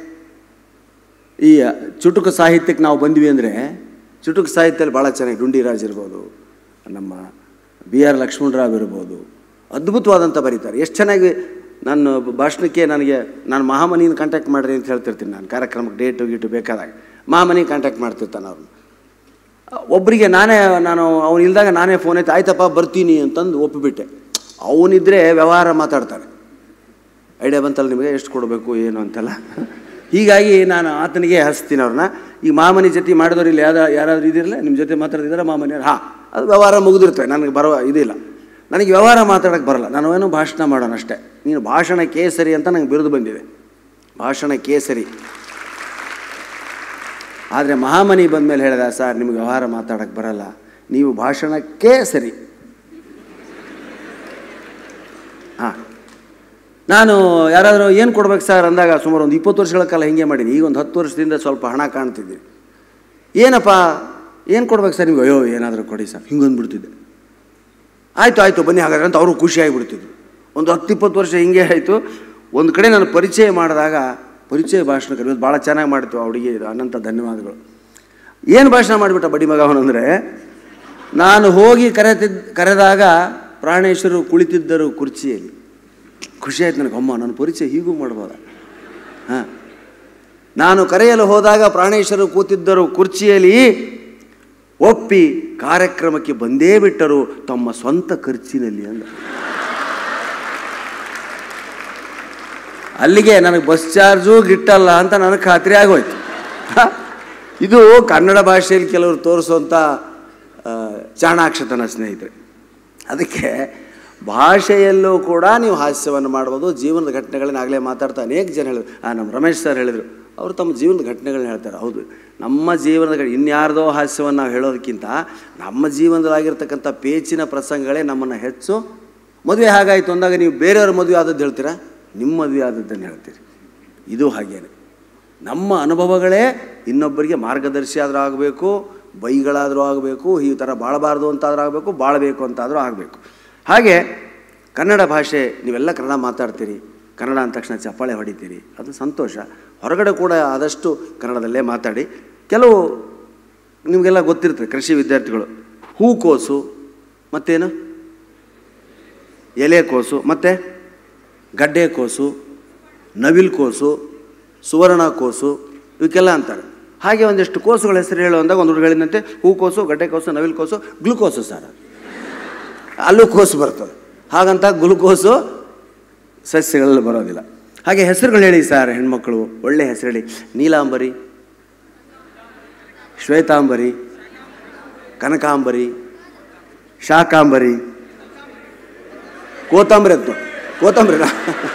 ಈ ಚುಟುಕು ಸಾಹಿತ್ಯಕ್ಕೆ ನಾವು ಬಂದ್ವಿ ಅಂದರೆ ಚುಟುಕು ಸಾಹಿತ್ಯದಲ್ಲಿ ಭಾಳ ಚೆನ್ನಾಗಿ ಡುಂಡಿರಾಜ್ ಇರ್ಬೋದು ನಮ್ಮ ಬಿ ಆರ್ ಲಕ್ಷ್ಮಣರಾವ್ ಇರ್ಬೋದು ಅದ್ಭುತವಾದಂಥ ಬರೀತಾರೆ ಎಷ್ಟು ಚೆನ್ನಾಗಿ ನನ್ನ ಭಾಷಣಕ್ಕೆ ನನಗೆ ನಾನು ಮಹಾಮನಿನ ಕಾಂಟ್ಯಾಕ್ಟ್ ಮಾಡ್ರಿ ಅಂತ ಹೇಳ್ತಿರ್ತೀನಿ ನಾನು ಕಾರ್ಯಕ್ರಮಕ್ಕೆ ಡೇಟು ಗೀಟು ಬೇಕಾದಾಗ ಮಹಾಮನಿ ಕಾಂಟ್ಯಾಕ್ಟ್ ಮಾಡ್ತಿರ್ತಾನೆ ಅವ್ರನ್ನ ಒಬ್ಬರಿಗೆ ನಾನೇ ನಾನು ಅವ್ನು ಇಲ್ದಾಗ ನಾನೇ ಫೋನ್ ಐತೆ ಆಯ್ತಪ್ಪ ಬರ್ತೀನಿ ಅಂತಂದು ಒಪ್ಪಿಬಿಟ್ಟೆ ಅವನಿದ್ರೆ ವ್ಯವಹಾರ ಮಾತಾಡ್ತಾನೆ ಐಡಿಯಾ ಬಂತಲ್ಲ ನಿಮಗೆ ಎಷ್ಟು ಕೊಡಬೇಕು ಏನು ಅಂತೆಲ್ಲ ಹೀಗಾಗಿ ನಾನು ಆತನಿಗೆ ಹಚ್ತೀನಿ ಅವ್ರನ್ನ ಈ ಮಾಮನಿ ಜೊತೆ ಮಾಡಿದವ್ರು ಇಲ್ಲಿ ಯಾವ್ದು ಯಾರಾದ್ರೂ ಇದಿರಲ್ಲ ನಿಮ್ಮ ಜೊತೆ ಮಾತಾಡ್ತಿದ್ದಾರೆ ಮಾಮನಿಯವ್ರು ಹಾಂ ಅದು ವ್ಯವಹಾರ ಮುಗಿದಿರ್ತವೆ ನನಗೆ ಬರುವ ಇದಿಲ್ಲ ನನಗೆ ವ್ಯವಹಾರ ಮಾತಾಡೋಕ್ಕೆ ಬರಲ್ಲ ನಾನು ಏನು ಭಾಷಣ ಮಾಡೋಣ ಅಷ್ಟೇ ನೀನು ಭಾಷಣ ಕೇಸರಿ ಅಂತ ನಂಗೆ ಬಿರುದು ಬಂದಿದೆ ಭಾಷಣ ಕೇಸರಿ ಆದರೆ ಮಹಾಮನಿ ಬಂದಮೇಲೆ ಹೇಳಿದ ಸರ್ ನಿಮ್ಗೆ ವ್ಯವಹಾರ ಮಾತಾಡೋಕ್ಕೆ ಬರಲ್ಲ ನೀವು ಭಾಷಣಕ್ಕೆ ಸರಿ ಹಾಂ ನಾನು ಯಾರಾದರೂ ಏನು ಕೊಡ್ಬೇಕು ಸರ್ ಅಂದಾಗ ಸುಮಾರು ಒಂದು ಇಪ್ಪತ್ತು ವರ್ಷಗಳ ಕಾಲ ಹಿಂಗೆ ಮಾಡೀನಿ ಈಗ ಒಂದು ಹತ್ತು ವರ್ಷದಿಂದ ಸ್ವಲ್ಪ ಹಣ ಕಾಣ್ತಿದ್ದೀನಿ ಏನಪ್ಪ ಏನು ಕೊಡ್ಬೇಕು ಸರ್ ನೀವು ಅಯ್ಯೋ ಏನಾದರೂ ಕೊಡಿ ಸರ್ ಹಿಂಗೊಂದ್ಬಿಡ್ತಿದ್ದೆ ಆಯಿತು ಆಯಿತು ಬನ್ನಿ ಹಾಗಾದ್ರೆ ಅಂತ ಅವರು ಖುಷಿಯಾಗಿಬಿಡ್ತಿದ್ರು ಒಂದು ಹತ್ತು ಇಪ್ಪತ್ತು ವರ್ಷ ಹಿಂಗೆ ಆಯಿತು ಒಂದು ಕಡೆ ನಾನು ಪರಿಚಯ ಮಾಡಿದಾಗ ಪರಿಚಯ ಭಾಷಣ ಇವತ್ತು ಭಾಳ ಚೆನ್ನಾಗಿ ಮಾಡ್ತು ಆ ಹುಡುಗಿ ಇದು ಅನಂತ ಧನ್ಯವಾದಗಳು ಏನು ಭಾಷಣ ಮಾಡಿಬಿಟ್ಟ ಬಡಿ ಮಗ ಅವನಂದರೆ ನಾನು ಹೋಗಿ ಕರೆತಿದ್ದ ಕರೆದಾಗ ಪ್ರಾಣೇಶ್ವರು ಕುಳಿತಿದ್ದರು ಕುರ್ಚಿಯಲ್ಲಿ ಖುಷಿ ಆಯ್ತು ನನಗೆ ಅಮ್ಮ ನನ್ನ ಪರಿಚಯ ಹೀಗೂ ಮಾಡ್ಬೋದ ಹಾಂ ನಾನು ಕರೆಯಲು ಹೋದಾಗ ಪ್ರಾಣೇಶ್ವರು ಕೂತಿದ್ದರು ಕುರ್ಚಿಯಲ್ಲಿ ಒಪ್ಪಿ ಕಾರ್ಯಕ್ರಮಕ್ಕೆ ಬಂದೇ ಬಿಟ್ಟರು ತಮ್ಮ ಸ್ವಂತ ಖರ್ಚಿನಲ್ಲಿ ಅಂದ ಅಲ್ಲಿಗೆ ನನಗೆ ಬಸ್ ಚಾರ್ಜು ಗಿಟ್ಟಲ್ಲ ಅಂತ ನನಗೆ ಖಾತ್ರಿ ಆಗೋಯ್ತು ಹ? ಇದು ಕನ್ನಡ ಭಾಷೆಯಲ್ಲಿ ಕೆಲವರು ತೋರಿಸುವಂಥ ಆ, ಚಾಣಾಕ್ಷತನ ಸ್ನೇಹಿತರೆ ಅದಕ್ಕೆ ಭಾಷೆಯಲ್ಲೂ ಕೂಡ ನೀವು ಹಾಸ್ಯವನ್ನು ಮಾಡ್ಬೋದು ಜೀವನದ ಘಟನೆಗಳನ್ನ ಆಗಲೇ ಮಾತಾಡ್ತಾ ಅನೇಕ ಜನ ಹೇಳಿದ್ರು ಆ ನಮ್ಮ ರಮೇಶ್ ಸರ್ ಹೇಳಿದರು ಅವರು ತಮ್ಮ ಜೀವನದ ಘಟನೆಗಳನ್ನ ಹೇಳ್ತಾರೆ ಹೌದು ನಮ್ಮ ಜೀವನದ ಘಟ ಇನ್ಯಾರ್ದೋ ಹಾಸ್ಯವನ್ನು ನಾವು ಹೇಳೋದಕ್ಕಿಂತ ನಮ್ಮ ಜೀವನದಲ್ಲಾಗಿರ್ತಕ್ಕಂಥ ಪೇಚಿನ ಪ್ರಸಂಗಗಳೇ ನಮ್ಮನ್ನು ಹೆಚ್ಚು ಮದುವೆ ಹಾಗಾಯಿತು ಅಂದಾಗ ನೀವು ಬೇರೆಯವ್ರ ಮದುವೆ ಆದದ್ದು ಹೇಳ್ತೀರಾ ನಿಮ್ಮ ಮದುವೆ ಆದದ್ದನ್ನು ಹೇಳ್ತೀರಿ ಇದು ಹಾಗೇನೆ ನಮ್ಮ ಅನುಭವಗಳೇ ಇನ್ನೊಬ್ಬರಿಗೆ ಮಾರ್ಗದರ್ಶಿ ಆದರೂ ಆಗಬೇಕು ಬೈಗಳಾದರೂ ಆಗಬೇಕು ಈ ಥರ ಬಾಳಬಾರ್ದು ಅಂತಾದರೂ ಆಗಬೇಕು ಬಾಳಬೇಕು ಅಂತಾದರೂ ಆಗಬೇಕು ಹಾಗೆ ಕನ್ನಡ ಭಾಷೆ ನೀವೆಲ್ಲ ಕನ್ನಡ ಮಾತಾಡ್ತೀರಿ ಕನ್ನಡ ಅಂದ ತಕ್ಷಣ ಚಪ್ಪಾಳೆ ಹೊಡಿತೀರಿ ಅದು ಸಂತೋಷ ಹೊರಗಡೆ ಕೂಡ ಆದಷ್ಟು ಕನ್ನಡದಲ್ಲೇ ಮಾತಾಡಿ ಕೆಲವು ನಿಮಗೆಲ್ಲ ಗೊತ್ತಿರ್ತದೆ ಕೃಷಿ ವಿದ್ಯಾರ್ಥಿಗಳು ಹೂಕೋಸು ಮತ್ತೇನು ಎಲೆಕೋಸು ಮತ್ತು ಗಡ್ಡೆಕೋಸು ನವಿಲ್ಕೋಸು ಸುವರ್ಣ ಕೋಸು ಇವಕ್ಕೆಲ್ಲ ಅಂತಾರೆ ಹಾಗೆ ಒಂದಿಷ್ಟು ಕೋಸುಗಳ ಹೆಸರು ಹೇಳೋ ಅಂದಾಗ ಒಂದು ಹುಡುಗ ಹೇಳಿದಂತೆ ಹೂಕೋಸು ಗಡ್ಡೆಕೋಸು ನವಿಲ್ಕೋಸು ಗ್ಲುಕೋಸು ಸರ್ ಅಲ್ಲೂ ಕೋಸು ಬರ್ತದೆ ಹಾಗಂತ ಗ್ಲುಕೋಸು ಸಸ್ಯಗಳಲ್ಲಿ ಬರೋದಿಲ್ಲ ಹಾಗೆ ಹೆಸರುಗಳು ಹೇಳಿ ಸರ್ ಹೆಣ್ಮಕ್ಳು ಒಳ್ಳೆ ಹೆಸರು ಹೇಳಿ ನೀಲಾಂಬರಿ ಶ್ವೇತಾಂಬರಿ ಕನಕಾಂಬರಿ ಶಾಕಾಂಬರಿ ಕೋತಂಬರಿ ಅಂತ ಕೋತಂಬರಿನ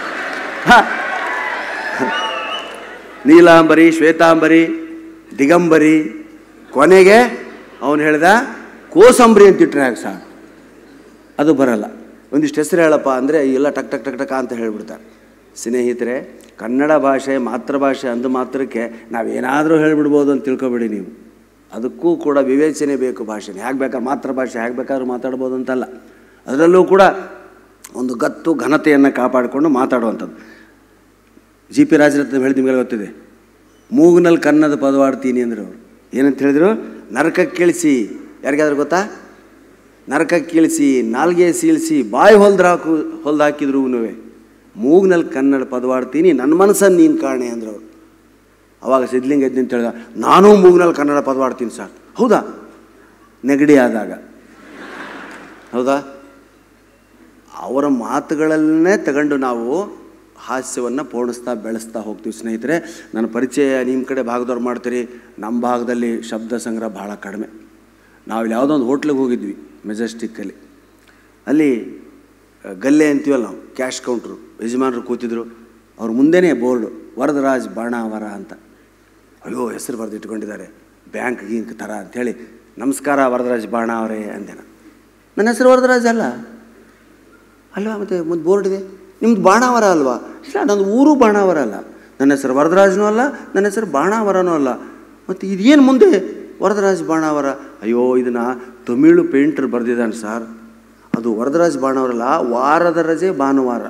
ನೀಲಾಂಬರಿ ಶ್ವೇತಾಂಬರಿ ದಿಗಂಬರಿ ಕೊನೆಗೆ ಅವನು ಹೇಳ್ದ ಕೋಸಂಬರಿ ಅಂತಿಟ್ರೆ ಯಾಕೆ ಸರ್ ಅದು ಬರಲ್ಲ ಒಂದಿಷ್ಟು ಹೆಸರು ಹೇಳಪ್ಪ ಅಂದರೆ ಎಲ್ಲ ಟಕ್ ಟಕ್ ಟಕ್ ಟಕ ಅಂತ ಹೇಳ್ಬಿಡ್ತಾರೆ ಸ್ನೇಹಿತರೆ ಕನ್ನಡ ಭಾಷೆ ಮಾತೃಭಾಷೆ ಅಂದ ಮಾತ್ರಕ್ಕೆ ನಾವೇನಾದರೂ ಹೇಳ್ಬಿಡ್ಬೋದು ಅಂತ ತಿಳ್ಕೊಬೇಡಿ ನೀವು ಅದಕ್ಕೂ ಕೂಡ ವಿವೇಚನೆ ಬೇಕು ಭಾಷೆನ ಹೇಗೆ ಬೇಕಾದ್ರೆ ಮಾತೃಭಾಷೆ ಹೇಗೆ ಬೇಕಾದ್ರೂ ಮಾತಾಡ್ಬೋದು ಅಂತಲ್ಲ ಅದರಲ್ಲೂ ಕೂಡ ಒಂದು ಗತ್ತು ಘನತೆಯನ್ನು ಕಾಪಾಡಿಕೊಂಡು ಮಾತಾಡುವಂಥದ್ದು ಜಿ ಪಿ ರಾಜರತ್ನ ಹೇಳಿದ ನಿಮಗೆ ಗೊತ್ತಿದೆ ಮೂಗ್ನಲ್ಲಿ ಕನ್ನದ ಪದವಾಡ್ತೀನಿ ಅಂದರು ಅವರು ಏನಂತ ಹೇಳಿದರು ನರಕಕ್ಕೆ ಕೀಳಿಸಿ ಯಾರಿಗಾದ್ರೂ ಗೊತ್ತಾ ನರಕಕ್ಕೆ ಕೀಳಿಸಿ ನಾಲ್ಗೆ ಸೀಳಿಸಿ ಬಾಯಿ ಹೊಲ್ದು ಹಾಕು ಹೊಲ್ದು ಹಾಕಿದ್ರು ಮೂಗ್ನಲ್ಲಿ ಕನ್ನಡ ಪದವಾಡ್ತೀನಿ ನನ್ನ ಮನಸ್ಸನ್ನು ನೀನು ಕಾಣೆ ಅಂದ್ರು ಅವರು ಅವಾಗ ಸಿದ್ಲಿಂಗ ಎದ್ದು ಅಂತ ಹೇಳಿದ ನಾನೂ ಮೂಗ್ನಲ್ಲಿ ಕನ್ನಡ ಪದವಾಡ್ತೀನಿ ಸರ್ ಹೌದಾ ನೆಗಡಿ ಆದಾಗ ಹೌದಾ ಅವರ ಮಾತುಗಳನ್ನೇ ತಗೊಂಡು ನಾವು ಹಾಸ್ಯವನ್ನು ಪೋಣಿಸ್ತಾ ಬೆಳೆಸ್ತಾ ಹೋಗ್ತೀವಿ ಸ್ನೇಹಿತರೆ ನನ್ನ ಪರಿಚಯ ನಿಮ್ಮ ಕಡೆ ಭಾಗದವ್ರು ಮಾಡ್ತೀರಿ ನಮ್ಮ ಭಾಗದಲ್ಲಿ ಶಬ್ದ ಸಂಗ್ರಹ ಭಾಳ ಕಡಿಮೆ ನಾವು ಇಲ್ಲಿ ಯಾವುದೋ ಒಂದು ಹೋಟ್ಲಿಗೆ ಹೋಗಿದ್ವಿ ಮೆಜೆಸ್ಟಿಕ್ಕಲ್ಲಿ ಅಲ್ಲಿ ಆ, ಗಲ್ಲೆ ಅಂತೀವಲ್ಲ ನಾವು ಕ್ಯಾಶ್ ಕೌಂಟ್ರು ಯಜಮಾನರು ಕೂತಿದ್ರು ಅವ್ರ ಮುಂದೆನೇ ಬೋರ್ಡು ವರದರಾಜ್ ಬಾಣಾವರ ಅಂತ ಅಯ್ಯೋ ಹೆಸರು ಬರೆದು ಇಟ್ಕೊಂಡಿದ್ದಾರೆ ಬ್ಯಾಂಕ್ ಗೀಂಕ್ ಥರ ಅಂಥೇಳಿ ನಮಸ್ಕಾರ ವರದರಾಜ್ ಬಾಣ ಅವರೇ ಅಂದೆ ನಾನು ನನ್ನ ಹೆಸರು ವರದರಾಜ್ ಅಲ್ಲ ಅಲ್ವಾ ಮತ್ತು ಮುಂದೆ ಬೋರ್ಡ್ ಇದೆ ನಿಮ್ದು ಬಾಣಾವರ ಅಲ್ವಾ ಇಲ್ಲ ನಂದು ಊರು ಬಾಣಾವರ ಅಲ್ಲ ನನ್ನ ಹೆಸರು ವರದರಾಜನೂ ಅಲ್ಲ ನನ್ನ ಹೆಸರು ಬಾಣಾವರನೂ ಅಲ್ಲ ಮತ್ತು ಇದೇನು ಮುಂದೆ ವರದರಾಜ್ ಬಾಣಾವರ ಅಯ್ಯೋ ಇದನ್ನು ತಮಿಳು ಪೇಂಟರ್ ಬರೆದಿದ್ದಾನೆ ಸರ್ ಅದು ವರದರಾಜ್ ಬಾಣಾವರಲ್ಲ ವಾರದ ರಜೆ ಭಾನುವಾರ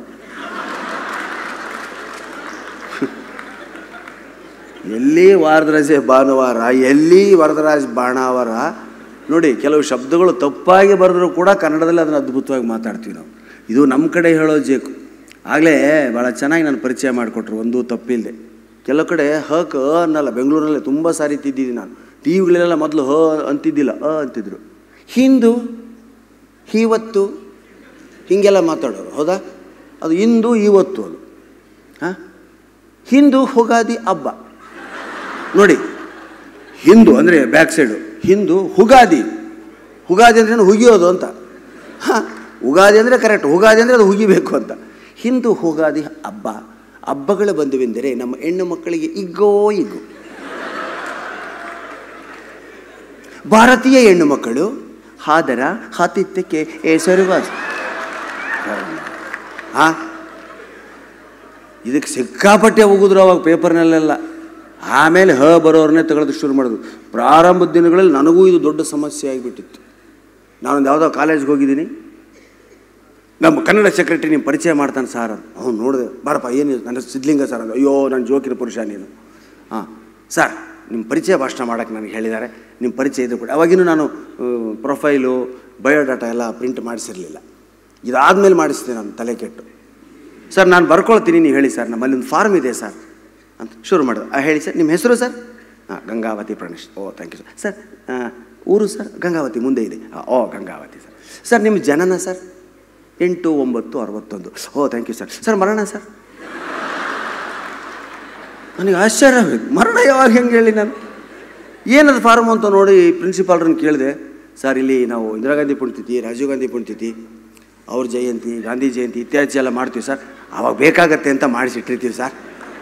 ಎಲ್ಲಿ ವಾರದ ರಜೆ ಭಾನುವಾರ ಎಲ್ಲಿ ವರದರಾಜ್ ಬಾಣಾವರ ನೋಡಿ ಕೆಲವು ಶಬ್ದಗಳು ತಪ್ಪಾಗಿ ಬರೆದರೂ ಕೂಡ ಕನ್ನಡದಲ್ಲಿ ಅದನ್ನು ಅದ್ಭುತವಾಗಿ ಮಾತಾಡ್ತೀವಿ ನಾವು ಇದು ನಮ್ಮ ಕಡೆ ಹೇಳೋ ಜೇಕು ಆಗಲೇ ಭಾಳ ಚೆನ್ನಾಗಿ ನಾನು ಪರಿಚಯ ಮಾಡಿಕೊಟ್ರು ಒಂದು ತಪ್ಪಿಲ್ಲದೆ ಕೆಲವು ಕಡೆ ಹ ಕ ಅ ಅನ್ನಲ್ಲ ಬೆಂಗಳೂರಲ್ಲಿ ತುಂಬ ಸಾರಿ ತಿದ್ದಿದ್ದೀನಿ ನಾನು ಟಿ ವಿಗಳೆಲ್ಲ ಮೊದಲು ಹ ಅಂತಿದ್ದಿಲ್ಲ ಅ ಅಂತಿದ್ರು ಹಿಂದು ಇವತ್ತು ಹೀಗೆಲ್ಲ ಮಾತಾಡೋರು ಹೌದಾ ಅದು ಇಂದು ಇವತ್ತು ಅದು ಹಾಂ ಹಿಂದೂ ಹುಗಾದಿ ಹಬ್ಬ ನೋಡಿ ಹಿಂದೂ ಅಂದರೆ ಬ್ಯಾಕ್ ಸೈಡು ಹಿಂದೂ ಹುಗಾದಿ ಹುಗಾದಿ ಅಂದ್ರೆ ಹುಗಿಯೋದು ಅಂತ ಹಾಂ ಉಗಾದಿ ಅಂದರೆ ಕರೆಕ್ಟ್ ಹುಗಾದಿ ಅಂದರೆ ಅದು ಹುಗಿಬೇಕು ಅಂತ ಹಿಂದೂ ಹುಗಾದಿ ಹಬ್ಬ ಹಬ್ಬಗಳು ಬಂದುವೆಂದರೆ ನಮ್ಮ ಹೆಣ್ಣು ಮಕ್ಕಳಿಗೆ ಇಗ್ಗೋ ಇಗ್ಗು ಭಾರತೀಯ ಹೆಣ್ಣು ಮಕ್ಕಳು ಹಾದರ ಹಾತಿತ್ಯಕ್ಕೆ ಹೆಸರುವಾಸ ಹಾ ಇದಕ್ಕೆ ಸಿಕ್ಕಾಪಟ್ಟೆ ಹೋಗಿದ್ರು ಅವಾಗ ಪೇಪರ್ನಲ್ಲೆಲ್ಲ ಆಮೇಲೆ ಹ ಬರೋರನ್ನೇ ತಗೊಳ್ಳೋದು ಶುರು ಮಾಡೋದು ಪ್ರಾರಂಭದ ದಿನಗಳಲ್ಲಿ ನನಗೂ ಇದು ದೊಡ್ಡ ಸಮಸ್ಯೆ ಆಗಿಬಿಟ್ಟಿತ್ತು ನಾನೊಂದು ಯಾವುದೋ ಕಾಲೇಜ್ಗೆ ಹೋಗಿದ್ದೀನಿ ನಮ್ಮ ಕನ್ನಡ ಸೆಕ್ರೆಟರಿ ನಿಮ್ಮ ಪರಿಚಯ ಮಾಡ್ತಾನೆ ಸಾರ್ ಅಂತ ಅವ್ನು ನೋಡಿದೆ ಬಾರಪ್ಪ ಏನು ನನ್ನ ಸಿದ್ಲಿಂಗ ಸರ್ ಅಂತ ಅಯ್ಯೋ ನನ್ನ ಜೋಕಿನ ಪುರುಷ ನೀನು ಹಾಂ ಸರ್ ನಿಮ್ಮ ಪರಿಚಯ ಭಾಷಣ ಮಾಡೋಕ್ಕೆ ನನಗೆ ಹೇಳಿದ್ದಾರೆ ನಿಮ್ಮ ಪರಿಚಯ ಇದು ಕೊಡಿ ಅವಾಗಿನೂ ನಾನು ಪ್ರೊಫೈಲು ಬಯೋಡಾಟಾ ಎಲ್ಲ ಪ್ರಿಂಟ್ ಮಾಡಿಸಿರಲಿಲ್ಲ ಇದಾದಮೇಲೆ ಮಾಡಿಸಿದೆ ನಾನು ತಲೆ ಕೆಟ್ಟು ಸರ್ ನಾನು ಬರ್ಕೊಳ್ತೀನಿ ನೀವು ಹೇಳಿ ಸರ್ ನಮ್ಮಲ್ಲಿ ಒಂದು ಫಾರ್ಮ್ ಇದೆ ಸರ್ ಅಂತ ಶುರು ಮಾಡೋದು ಆ ಹೇಳಿ ಸರ್ ನಿಮ್ಮ ಹೆಸರು ಸರ್ ಹಾಂ Gangavati Pranesh oh thank you sir sir ಆ, ಊರು ಸರ್ ಗಂಗಾವತಿ ಮುಂದೆ ಇದೆ ಆ, ಓ ಗಂಗಾವತಿ ಸರ್ ಸರ್ ನಿಮ್ಮ ಜನನ ಸರ್ ಎಂಟು ಒಂಬತ್ತು ಅರವತ್ತೊಂದು oh thank you sir sir ಮರಣ ಸರ್ ನನಗೆ ಆಶ್ಚರ್ಯ ಆಗೋಯ್ತು ಮರಣ ಯಾವಾಗ ಹೆಂಗೆ ಹೇಳಿ ನಾನು ಏನದು ಫಾರ್ಮ್ ಅಂತ ನೋಡಿ ಪ್ರಿನ್ಸಿಪಾಲ್ರನ್ನ ಕೇಳಿದೆ ಸರ್ ಇಲ್ಲಿ ನಾವು ಇಂದಿರಾ ಗಾಂಧಿ ಪುಣ್ಯತಿಥಿ ರಾಜೀವ್ ಗಾಂಧಿ ಪುಣ್ಯತಿಥಿ ಅವ್ರ ಜಯಂತಿ ಗಾಂಧಿ ಜಯಂತಿ ಇತ್ಯಾದಿ ಎಲ್ಲ ಮಾಡ್ತೀವಿ ಸರ್ ಅವಾಗ ಬೇಕಾಗತ್ತೆ ಅಂತ ಮಾಡಿಸಿಟ್ಟಿರ್ತೀವಿ ಸರ್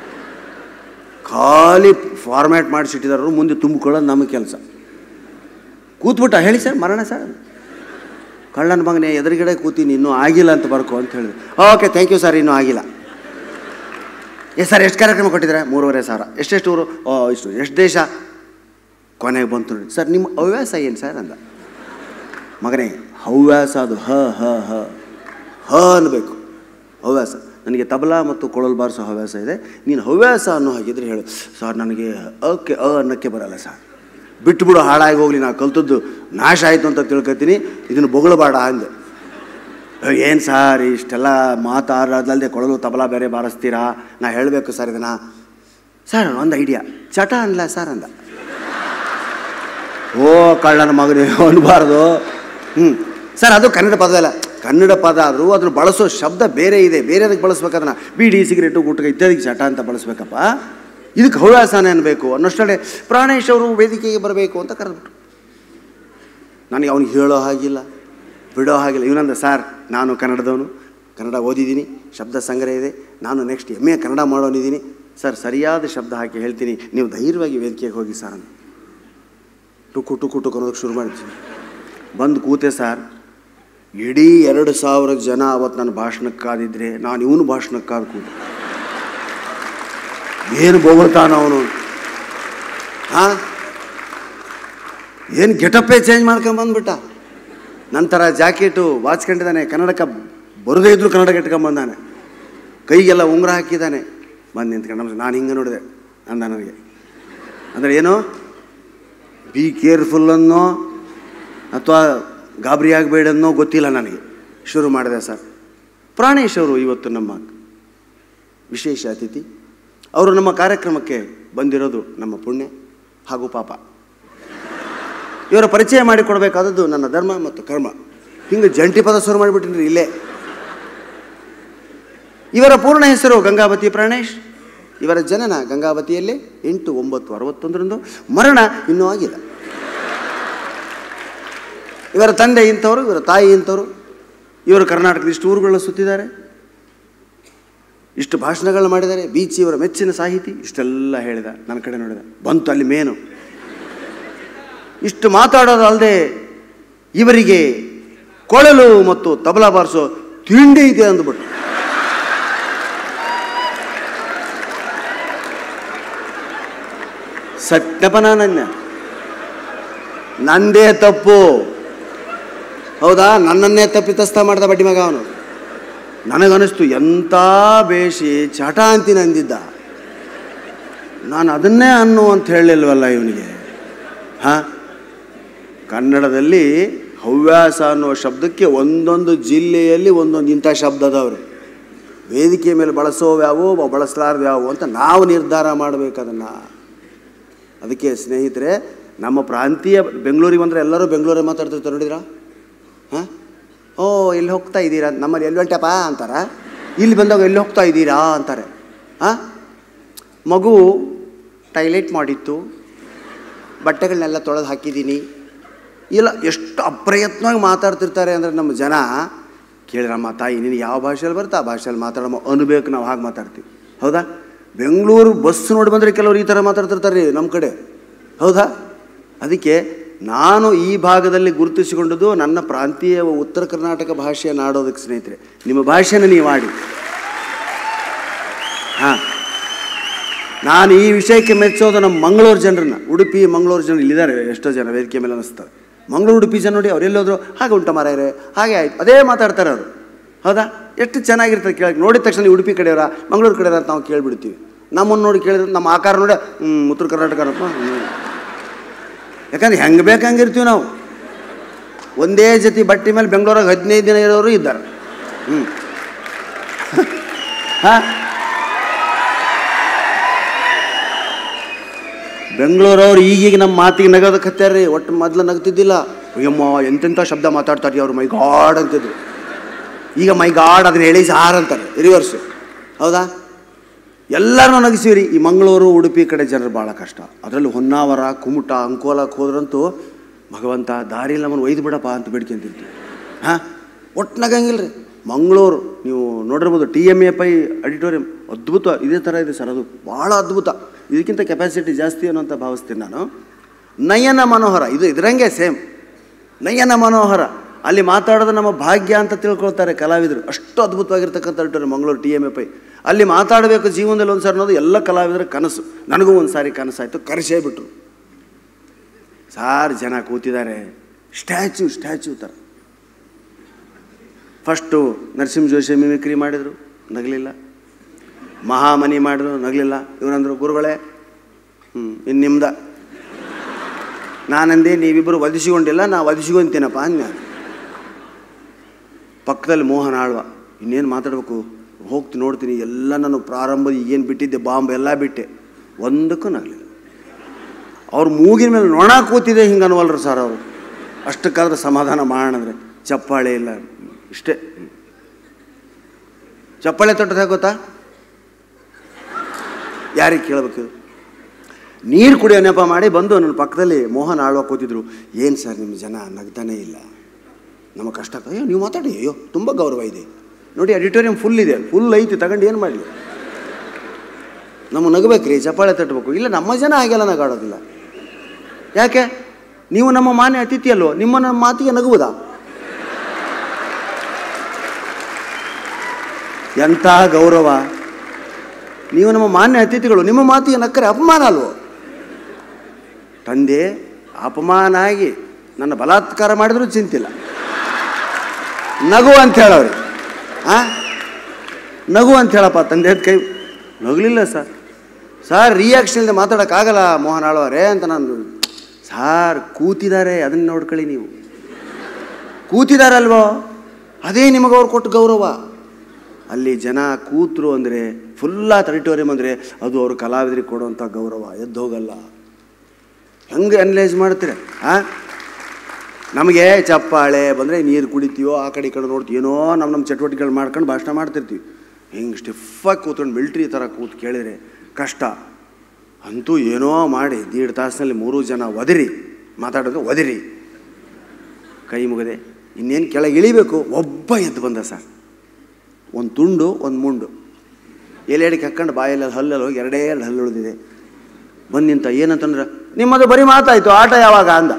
ಖಾಲಿ ಫಾರ್ಮ್ಯಾಟ್ ಮಾಡಿಸಿಟ್ಟಿದ್ದಾರೆ ಮುಂದೆ ತುಂಬಿಕೊಳ್ಳೋದು ನಮ್ಮ ಕೆಲಸ ಕೂತ್ಬಿಟ್ಟ ಹೇಳಿ ಸರ್ ಮರಣ ಸರ್ ಕಳ್ಳನ ಮಗನೇ ಎದುರುಗಡೆ ಕೂತೀನಿ ಇನ್ನೂ ಆಗಿಲ್ಲ ಅಂತ ಬರ್ಕೋ ಅಂತ ಹೇಳಿದೆ ಓಕೆ ಥ್ಯಾಂಕ್ ಯು ಸರ್ ಇನ್ನೂ ಆಗಿಲ್ಲ ಎಸ್ ಸರ್ ಎಷ್ಟು ಕಾರ್ಯಕ್ರಮ ಕೊಟ್ಟಿದ್ದಾರೆ ಮೂರುವರೆ ಸಾವಿರ ಎಷ್ಟೆಷ್ಟು ಊರು ಓ ಇಷ್ಟು ಎಷ್ಟು ದೇಶ ಕೊನೆಗೆ ಬಂತು ನೋಡಿ ಸರ್ ನಿಮ್ಮ ಹವ್ಯಾಸ ಏನು ಸರ್ ಅಂದ ಮಗನೇ ಹವ್ಯಾಸ ಅದು ಹ ಹ ಹ ಹ ಅನ್ನಬೇಕು ಹವ್ಯಾಸ ನನಗೆ ತಬಲಾ ಮತ್ತು ಕೊಳಲು ಬಾರಿಸೋ ಹವ್ಯಾಸ ಇದೆ ನೀನು ಹವ್ಯಾಸ ಅನ್ನೋ ಹಾಗಿದ್ರೆ ಹೇಳು ಸರ್ ನನಗೆ ಅಕ್ಕೆ ಅ ಅನ್ನೋಕ್ಕೆ ಬರಲ್ಲ ಸರ್ ಬಿಟ್ಟುಬಿಡು ಹಾಳಾಗಿ ಹೋಗಲಿ ನಾ ಕಲ್ತದ್ದು ನಾಶ ಆಯಿತು ಅಂತ ತಿಳ್ಕೊತೀನಿ ಇದನ್ನು ಬೊಗಳಬೇಡ ಅಂದೆ ಏನು ಸರ್ ಇಷ್ಟೆಲ್ಲ ಮಾತಾಡೋದಲ್ಲದೆ ಕೊಳಲು ತಬಲಾ ಬೇರೆ ಬಾರಿಸ್ತೀರಾ ನಾ ಹೇಳಬೇಕು ಸರ್ ಇದನ್ನ ಸರ್ ಒಂದು ಐಡಿಯಾ ಚಟ ಅನ್ಲ ಸರ್ ಅಂದ ಓ ಕಳ್ಳನ ಮಗನೇ ಅನ್ಬಾರ್ದು ಹ್ಞೂ ಸರ್ ಅದು ಕನ್ನಡ ಪದ ಅಲ್ಲ ಕನ್ನಡ ಪದ ಆದರೂ ಅದ್ರ ಬಳಸೋ ಶಬ್ದ ಬೇರೆ ಇದೆ ಬೇರೆ ಅದಕ್ಕೆ ಬಳಸ್ಬೇಕದನ್ನ ಬೀಡಿ ಸಿಗರೇಟು ಗುಟ್ಕ ಇತ್ಯಾದಿಗೆ ಚಟ ಅಂತ ಬಳಸ್ಬೇಕಪ್ಪ ಇದಕ್ಕೆ ಹವ್ಯಾಸನೇ ಅನ್ಬೇಕು ಅನ್ನೋಷ್ಟೇ ಪ್ರಾಣೇಶ್ ಅವರು ವೇದಿಕೆಗೆ ಬರಬೇಕು ಅಂತ ಕರೆದ್ಬಿಟ್ರು ನನಗೆ ಅವ್ನಿಗೆ ಹೇಳೋ ಹಾಗಿಲ್ಲ ಬಿಡೋ ಹಾಗಿಲ್ಲ ಇವನಂದ ಸರ್ ನಾನು ಕನ್ನಡದವನು ಕನ್ನಡ ಓದಿದ್ದೀನಿ ಶಬ್ದ ಸಂಗ್ರಹ ಇದೆ ನಾನು ನೆಕ್ಸ್ಟ್ ಎಮ್ ಎ ಕನ್ನಡ ಮಾಡೋನಿದ್ದೀನಿ ಸರ್ ಸರಿಯಾದ ಶಬ್ದ ಹಾಕಿ ಹೇಳ್ತೀನಿ ನೀವು ಧೈರ್ಯವಾಗಿ ವೇದಿಕೆಗೆ ಹೋಗಿ ಸರ್ ಅಂತ ಟುಕು ಟುಕು ಟುಕು ಅನ್ನೋದಕ್ಕೆ ಶುರು ಮಾಡ್ತೀನಿ ಬಂದು ಕೂತೆ ಸರ್ ಇಡೀ ಎರಡು ಸಾವಿರ ಜನ ಅವತ್ತು ನನ್ನ ಭಾಷಣಕ್ಕಾದಿದ್ರೆ ನಾನು ಇವನು ಭಾಷಣಕ್ಕಾದ ಕೂತು ಏನು ಬೊಗಳ್ತಾನ ಅವನು ಹಾಂ ಏನು ಗೆಟಪ್ಪೇ ಚೇಂಜ್ ಮಾಡ್ಕೊಂಬಂದ್ಬಿಟ್ಟ ನಂತರ ಜಾಕೆಟು ವಾಚ್ಕೊಂಡಿದ್ದಾನೆ ಕನ್ನಡಕ ಬರದೇ ಇದ್ರೂ ಕನ್ನಡಕ ಇಟ್ಕೊಂಬಂದಾನೆ ಕೈಗೆಲ್ಲ ಉಂಗುರ ಹಾಕಿದ್ದಾನೆ ಬಂದು ನಿಂತ್ಕೊಂಡು ನಮಸ್ತೆ ನಾನು ಹಿಂಗೆ ನೋಡಿದೆ ಅಂದ ನನಗೆ ಅಂದರೆ ಏನು ಬಿ ಕೇರ್ಫುಲ್ ಅನ್ನೋ ಅಥವಾ ಗಾಬರಿ ಆಗಬೇಡನ್ನೋ ಗೊತ್ತಿಲ್ಲ ನನಗೆ ಶುರು ಮಾಡಿದೆ ಸರ್ ಪ್ರಾಣೇಶ್ ಅವರು ಇವತ್ತು ನಮ್ಮ ವಿಶೇಷ ಅತಿಥಿ ಅವರು ನಮ್ಮ ಕಾರ್ಯಕ್ರಮಕ್ಕೆ ಬಂದಿರೋದು ನಮ್ಮ ಪುಣ್ಯ ಹಾಗೂ ಪಾಪ ಇವರ ಪರಿಚಯ ಮಾಡಿಕೊಡ್ಬೇಕಾದದ್ದು ನನ್ನ ಧರ್ಮ ಮತ್ತು ಕರ್ಮ ಹಿಂಗೆ ಜಂಟಿ ಪದ ಶುರು ಮಾಡಿಬಿಟ್ಟಿನ್ರಿ ಇಲ್ಲೇ ಇವರ ಪೂರ್ಣ ಹೆಸರು ಗಂಗಾವತಿ ಪ್ರಾಣೇಶ್ ಇವರ ಜನನ ಗಂಗಾವತಿಯಲ್ಲಿ ಎಂಟು ಒಂಬತ್ತು ಅರವತ್ತೊಂದರಂದು ಮರಣ ಇನ್ನೂ ಆಗಿಲ್ಲ ಇವರ ತಂದೆ ಇಂಥವರು ಇವರ ತಾಯಿ ಇಂಥವರು ಇವರು ಕರ್ನಾಟಕದ ಇಷ್ಟು ಊರುಗಳನ್ನ ಸುತ್ತಿದ್ದಾರೆ ಇಷ್ಟು ಭಾಷಣಗಳನ್ನ ಮಾಡಿದ್ದಾರೆ ಬೀಚಿ ಇವರ ಮೆಚ್ಚಿನ ಸಾಹಿತಿ ಇಷ್ಟೆಲ್ಲ ಹೇಳಿದ ನನ್ನ ಕಡೆ ನೋಡಿದ ಬಂತು ಅಲ್ಲಿ ಮೇನು ಇಷ್ಟು ಮಾತಾಡೋದು ಅಲ್ಲದೆ ಇವರಿಗೆ ಕೊಳಲು ಮತ್ತು ತಬಲಾ ಬಾರಿಸೋ ತಿಂಡಿ ಇದೆ ಅಂದ್ಬಿಟ್ಟು ಸತ್ಯಪನ ನನ್ನ ನಂದೇ ತಪ್ಪು ಹೌದಾ ನನ್ನನ್ನೇ ತಪ್ಪಿತಸ್ಥ ಮಾಡ್ದ ಬಡ್ಡಿ ಮಗ ಅವನು ನನಗನಿಸ್ತು ಎಂಥ ಬೇಷಿ ಚಟ ಅಂತೀನಿ ಅಂದಿದ್ದ ನಾನು ಅದನ್ನೇ ಅನ್ನು ಅಂತ ಹೇಳಲಿಲ್ವಲ್ಲ ಇವನಿಗೆ ಹಾಂ ಕನ್ನಡದಲ್ಲಿ ಹವ್ಯಾಸ ಅನ್ನೋ ಶಬ್ದಕ್ಕೆ ಒಂದೊಂದು ಜಿಲ್ಲೆಯಲ್ಲಿ ಒಂದೊಂದು ಇಂಥ ಶಬ್ದ ಅದಾವ್ರಿ ವೇದಿಕೆ ಮೇಲೆ ಬಳಸೋವ್ಯಾವು ಬಳಸಲಾರ್ದ್ಯಾವು ಅಂತ ನಾವು ನಿರ್ಧಾರ ಮಾಡಬೇಕು ಅದನ್ನು ಅದಕ್ಕೆ ಸ್ನೇಹಿತರೆ ನಮ್ಮ ಪ್ರಾಂತೀಯ ಬೆಂಗಳೂರಿಗೆ ಬಂದರೆ ಎಲ್ಲರೂ ಬೆಂಗಳೂರೇ ಮಾತಾಡ್ತಿರ್ತಾರೆ ನೋಡಿದ್ರಾ ಹಾಂ ಓ ಎಲ್ಲಿ ಹೋಗ್ತಾ ಇದ್ದೀರಾ ನಮ್ಮಲ್ಲಿ ಎಲ್ಲಿ ಹೊಂಟಪ್ಪ ಅಂತಾರ ಇಲ್ಲಿ ಬಂದಾಗ ಎಲ್ಲಿ ಹೋಗ್ತಾ ಇದ್ದೀರಾ ಅಂತಾರೆ ಹಾಂ ಮಗು ಟೈಲೆಟ್ ಮಾಡಿತ್ತು ಬಟ್ಟೆಗಳನ್ನೆಲ್ಲ ತೊಳೆದು ಹಾಕಿದ್ದೀನಿ ಇಲ್ಲ ಎಷ್ಟು ಅಪ್ರಯತ್ನವಾಗಿ ಮಾತಾಡ್ತಿರ್ತಾರೆ ಅಂದರೆ ನಮ್ಮ ಜನ ಕೇಳಿರಮ್ಮ ತಾಯಿ ನೀನು ಯಾವ ಭಾಷೆಯಲ್ಲಿ ಬರ್ತಾ ಆ ಭಾಷೆಯಲ್ಲಿ ಮಾತಾಡಮ್ಮ ಅನ್ಬೇಕು ನಾವು ಹಾಗೆ ಮಾತಾಡ್ತೀವಿ ಹೌದಾ ಬೆಂಗಳೂರು ಬಸ್ ನೋಡಿ ಬಂದರೆ ಕೆಲವರು ಈ ಥರ ಮಾತಾಡ್ತಿರ್ತಾರೆ ರೀ ನಮ್ಮ ಕಡೆ ಹೌದಾ ಅದಕ್ಕೆ ನಾನು ಈ ಭಾಗದಲ್ಲಿ ಗುರುತಿಸಿಕೊಂಡದ್ದು ನನ್ನ ಪ್ರಾಂತೀಯ ಉತ್ತರ ಕರ್ನಾಟಕ ಭಾಷೆಯನ್ನು ಆಡೋದಕ್ಕೆ ಸ್ನೇಹಿತರೆ ನಿಮ್ಮ ಭಾಷೆನ ನೀವು ಆಡಿ ಹಾಂ ನಾನು ಈ ವಿಷಯಕ್ಕೆ ಮೆಚ್ಚೋದು ನಮ್ಮ ಮಂಗಳೂರು ಜನರನ್ನ ಉಡುಪಿ ಮಂಗಳೂರು ಜನ ಇಲ್ಲಿದ್ದಾರೆ ಎಷ್ಟೋ ಜನ ವೇದಿಕೆ ಮೇಲೆ ಅನಿಸ್ತಾರೆ ಮಂಗಳೂರು ಉಡುಪಿ ಜನ ನೋಡಿ ಅವ್ರು ಎಲ್ಲೋದ್ರು ಹಾಗೆ ಉಂಟ ಮಾರಾಯರೆ ಹಾಗೆ ಆಯ್ತು ಅದೇ ಮಾತಾಡ್ತಾರೆ ಅವರು ಹೌದಾ ಎಷ್ಟು ಚೆನ್ನಾಗಿರ್ತದೆ ಕೇಳಕ್ಕೆ ನೋಡಿದ ತಕ್ಷಣ ನೀವು ಉಡುಪಿ ಕಡೆಯವರ ಮಂಗಳೂರು ಕಡೆಯವರ ಅಂತ ನಾವು ಕೇಳಿಬಿಡ್ತೀವಿ ನಮ್ಮನ್ನು ನೋಡಿ ಕೇಳಿದ್ರೆ ನಮ್ಮ ಆಕಾರ ನೋಡಿ ಹ್ಞೂ ಉತ್ತರ ಕರ್ನಾಟಕರಪ್ಪ ಹ್ಞೂ ಯಾಕಂದ್ರೆ ಹೆಂಗೆ ಬೇಕು ಹಂಗೆ ಇರ್ತೀವಿ ನಾವು ಒಂದೇ ಜೊತೆ ಬಟ್ಟೆ ಮೇಲೆ ಬೆಂಗಳೂರಾಗ ಹದಿನೈದು ದಿನ ಇರೋರು ಇದ್ದಾರೆ ಹ್ಞೂ ಹಾಂ ಬೆಂಗಳೂರವ್ರು ಈಗೀಗ ನಮ್ಮ ಮಾತಿಗೆ ನಗೋದಕ್ಕೆ ಹತ್ಯಾರ್ರಿ ಒಟ್ಟು ಮೊದ್ಲು ನಗ್ತಿದ್ದಿಲ್ಲ ಅಯ್ಯಮ್ಮ ಎಂತೆಂಥ ಶಬ್ದ ಮಾತಾಡ್ತಾರೆ ಅವ್ರು ಮೈ ಗಾಡ್ ಅಂತಿದ್ರು ಈಗ ಮೈ ಗಾಡ್ ಅದನ್ನ ಹೇಳಿ ಸಾರ್ ಅಂತಾರೆ ರಿವರ್ಸು ಹೌದಾ ಎಲ್ಲರೂ ನಗಿಸಿವ್ರಿ ಈ ಮಂಗಳೂರು ಉಡುಪಿ ಕಡೆ ಜನರು ಭಾಳ ಕಷ್ಟ ಅದರಲ್ಲಿ ಹೊನ್ನಾವರ ಕುಮಟ ಅಂಕೋಲಕ್ಕೆ ಹೋದ್ರಂತೂ ಭಗವಂತ ದಾರಿಯಲ್ಲಿ ನಮ್ಮನ್ನು ಒಯ್ದು ಬಿಡಪ್ಪ ಅಂತ ಬೇಡ್ಕೊಂತಿರ್ತೀವಿ ಹಾಂ ಒಟ್ಟು ನಗಂಗಿಲ್ಲ ರೀ ಮಂಗಳೂರು ನೀವು ನೋಡಿರ್ಬೋದು T M A Pai auditorium ಅದ್ಭುತ ಇದೇ ಥರ ಇದೆ ಸರ್ ಅದು ಭಾಳ ಅದ್ಭುತ ಇದಕ್ಕಿಂತ ಕೆಪಾಸಿಟಿ ಜಾಸ್ತಿ ಅನ್ನೋ ಅಂತ ಭಾವಿಸ್ತೀನಿ ನಾನು ನಯನ ಮನೋಹರ ಇದು ಇದರಂಗೆ ಸೇಮ್ ನಯನ ಮನೋಹರ ಅಲ್ಲಿ ಮಾತಾಡೋದು ನಮ್ಮ ಭಾಗ್ಯ ಅಂತ ತಿಳ್ಕೊಳ್ತಾರೆ ಕಲಾವಿದರು ಅಷ್ಟು ಅದ್ಭುತವಾಗಿರ್ತಕ್ಕಂಥ auditorium Mangaluru T M A Pai ಅಲ್ಲಿ ಮಾತಾಡಬೇಕು ಜೀವನದಲ್ಲಿ ಒಂದು ಸಾರಿ ಅನ್ನೋದು ಎಲ್ಲ ಕಲಾವಿದರ ಕನಸು ನನಗೂ ಒಂದು ಸಾರಿ ಕನಸಾಯಿತು ಕರೆಸೇ ಬಿಟ್ರು ಸಾರು ಜನ ಕೂತಿದ್ದಾರೆ ಸ್ಟ್ಯಾಚು ಸ್ಟ್ಯಾಚು ಥರ ಫಸ್ಟು ನರಸಿಂಹ ಜೋಶಿ ಮಿಮಿಕ್ರಿ ಮಾಡಿದರು ನಗಲಿಲ್ಲ ಮಹಾಮನಿ ಮಾಡಿದ್ರು ನಗಲಿಲ್ಲ ಇವರಂದ್ರು ಗುರುಗಳೇ ಹ್ಞೂ ಇನ್ನು ನಿಮ್ದ ನಾನಂದೆ ನೀವಿಬ್ಬರು ಒದಿಸಿಕೊಂಡಿಲ್ಲ ನಾ ಒದಿಸಿಕೊಂತೀನಪ್ಪ ಅಂದ ಪಕ್ಕದಲ್ಲಿ ಮೋಹನ್ ಆಳ್ವ ಇನ್ನೇನು ಮಾತಾಡಬೇಕು ಹೋಗ್ತೀನಿ ನೋಡ್ತೀನಿ ಎಲ್ಲ ನಾನು ಪ್ರಾರಂಭದ ಏನು ಬಿಟ್ಟಿದ್ದೆ ಬಾಂಬ್ ಎಲ್ಲ ಬಿಟ್ಟೆ ಒಂದಕ್ಕೂ ನಗಲಿಲ್ಲ ಅವ್ರ ಮೂಗಿನ ಮೇಲೆ ನೊಣ ಕೂತಿದೆ ಹಿಂಗೆ ಅನ್ವಲ್ರು ಸರ್ ಅವರು ಅಷ್ಟಕ್ಕಾದ್ರೆ ಸಮಾಧಾನ ಮಾಡೋಣಂದ್ರೆ ಚಪ್ಪಾಳೆ ಇಲ್ಲ ಇಷ್ಟೇ ಚಪ್ಪಾಳೆ ತಟ್ಟದ ಗೊತ್ತಾ ಯಾರಿಗೆ ಕೇಳಬೇಕು ನೀರು ಕುಡಿಯೋ ನೆಪ ಮಾಡಿ ಬಂದು ನನ್ನ ಪಕ್ಕದಲ್ಲಿ ಮೋಹನ್ ಆಳ್ವ ಕೂತಿದ್ರು ಏನು ಸರ್ ನಿಮ್ಮ ಜನ ನಗ್ತಾನೇ ಇಲ್ಲ ನಮ್ಮ ಕಷ್ಟ ಆಗ್ತದೆ. ಅಯ್ಯೋ ನೀವು ಮಾತಾಡಿ ಅಯ್ಯೋ ತುಂಬ ಗೌರವ ಇದೆ ನೋಡಿ ಅಡಿಟೋರಿಯಂ ಫುಲ್ ಇದೆ ಫುಲ್ ಐತಿ ತಗೊಂಡು ಏನು ಮಾಡಲಿ ನಮ್ಮ ನಗಬೇಕ್ರಿ ಚಪ್ಪಾಳೆ ತಟ್ಟಬೇಕು ಇಲ್ಲ ನಮ್ಮ ಜನ ಹಾಗೆಲ್ಲ ನಗಾಡೋದಿಲ್ಲ ಯಾಕೆ ನೀವು ನಮ್ಮ ಮಾನ್ಯ ಅತಿಥಿ ಅಲ್ವೋ ನಿಮ್ಮ ನಮ್ಮ ಮಾತಿಗೆ ನಗುವುದಾ ಎಂಥ ಗೌರವ ನೀವು ನಮ್ಮ ಮಾನ್ಯ ಅತಿಥಿಗಳು ನಿಮ್ಮ ಮಾತಿಗೆ ನಕ್ಕರೆ ಅಪಮಾನ ಅಲ್ವೋ ತಂದೆ ಅಪಮಾನ ಆಗಿ ನನ್ನ ಬಲಾತ್ಕಾರ ಮಾಡಿದ್ರೂ ಚಿಂತಿಲ್ಲ ನಗು ಅಂತ ಹೇಳೋರಿ ಆ ನಗು ಅಂತ ಹೇಳಪ್ಪ ತಂದೆ ಕೈ ನಗಲಿಲ್ಲ ಸರ್ ಸರ್ ರಿಯಾಕ್ಷನ್ ಇಲ್ಲದೆ ಮಾತಾಡೋಕ್ಕಾಗಲ್ಲ ಮೋಹನ್ ಆಳ್ವರೇ ಅಂತ ನಾನು ಸಾರ್ ಕೂತಿದ್ದಾರೆ ಅದನ್ನು ನೋಡ್ಕೊಳ್ಳಿ ನೀವು ಕೂತಿದಾರಲ್ವೋ ಅದೇ ನಿಮಗೆ ಅವ್ರು ಕೊಟ್ಟು ಗೌರವ ಅಲ್ಲಿ ಜನ ಕೂತರು ಅಂದರೆ ಫುಲ್ಲಾ ಟೆರಿಟೋರಿಯಂ ಅಂದರೆ ಅದು ಅವರು ಕಲಾವಿದರಿಗೆ ಕೊಡುವಂಥ ಗೌರವ ಎದ್ದು ಹೋಗಲ್ಲ ಹೆಂಗೆ ಅನಲೈಸ್ ಮಾಡ್ತೀರ ಆ ನಮಗೆ ಚಪ್ಪಾಳೆ ಬಂದರೆ ನೀರು ಕುಡಿತೀವೋ ಆ ಕಡೆ ಈ ಕಡೆ ನೋಡ್ತೀವಿ ಏನೋ ನಮ್ಮ ನಮ್ಮ ಚಟುವಟಿಕೆಗಳು ಮಾಡ್ಕೊಂಡು ಭಾಷಣ ಮಾಡ್ತಿರ್ತೀವಿ ಹಿಂಗೆ ಸ್ಟಿಫಾಗಿ ಕೂತ್ಕೊಂಡು ಮಿಲ್ಟ್ರಿ ಥರ ಕೂತು ಕೇಳಿದರೆ ಕಷ್ಟ ಅಂತೂ ಏನೋ ಮಾಡಿ ದೀಡ್ ತಾಸಿನಲ್ಲಿ ಮೂರು ಜನ ಒದರಿ ಮಾತಾಡೋದು ಒದರಿ ಕೈ ಮುಗದೆ ಇನ್ನೇನು ಕೆಳಗೆ ಇಳಿಬೇಕು ಒಬ್ಬ ಎದ್ದು ಬಂದ ಸರ್ ಒಂದು ತುಂಡು ಒಂದು ಮುಂಡು ಎಲೆಡಿಗೆ ಹಾಕ್ಕೊಂಡು ಬಾಯಲ್ಲಿ ಹಲ್ಲಲ್ಲಿ ಹೋಗಿ ಎರಡೇ ಎರಡು ಹಲ್ಲು ಉಳಿದಿದೆ ಬಂದು ನಿಂತ ಏನಂತಂದ್ರೆ ನಿಮ್ಮದು ಬರೀ ಮಾತಾಯ್ತು ಆಟ ಯಾವಾಗ ಅಂದ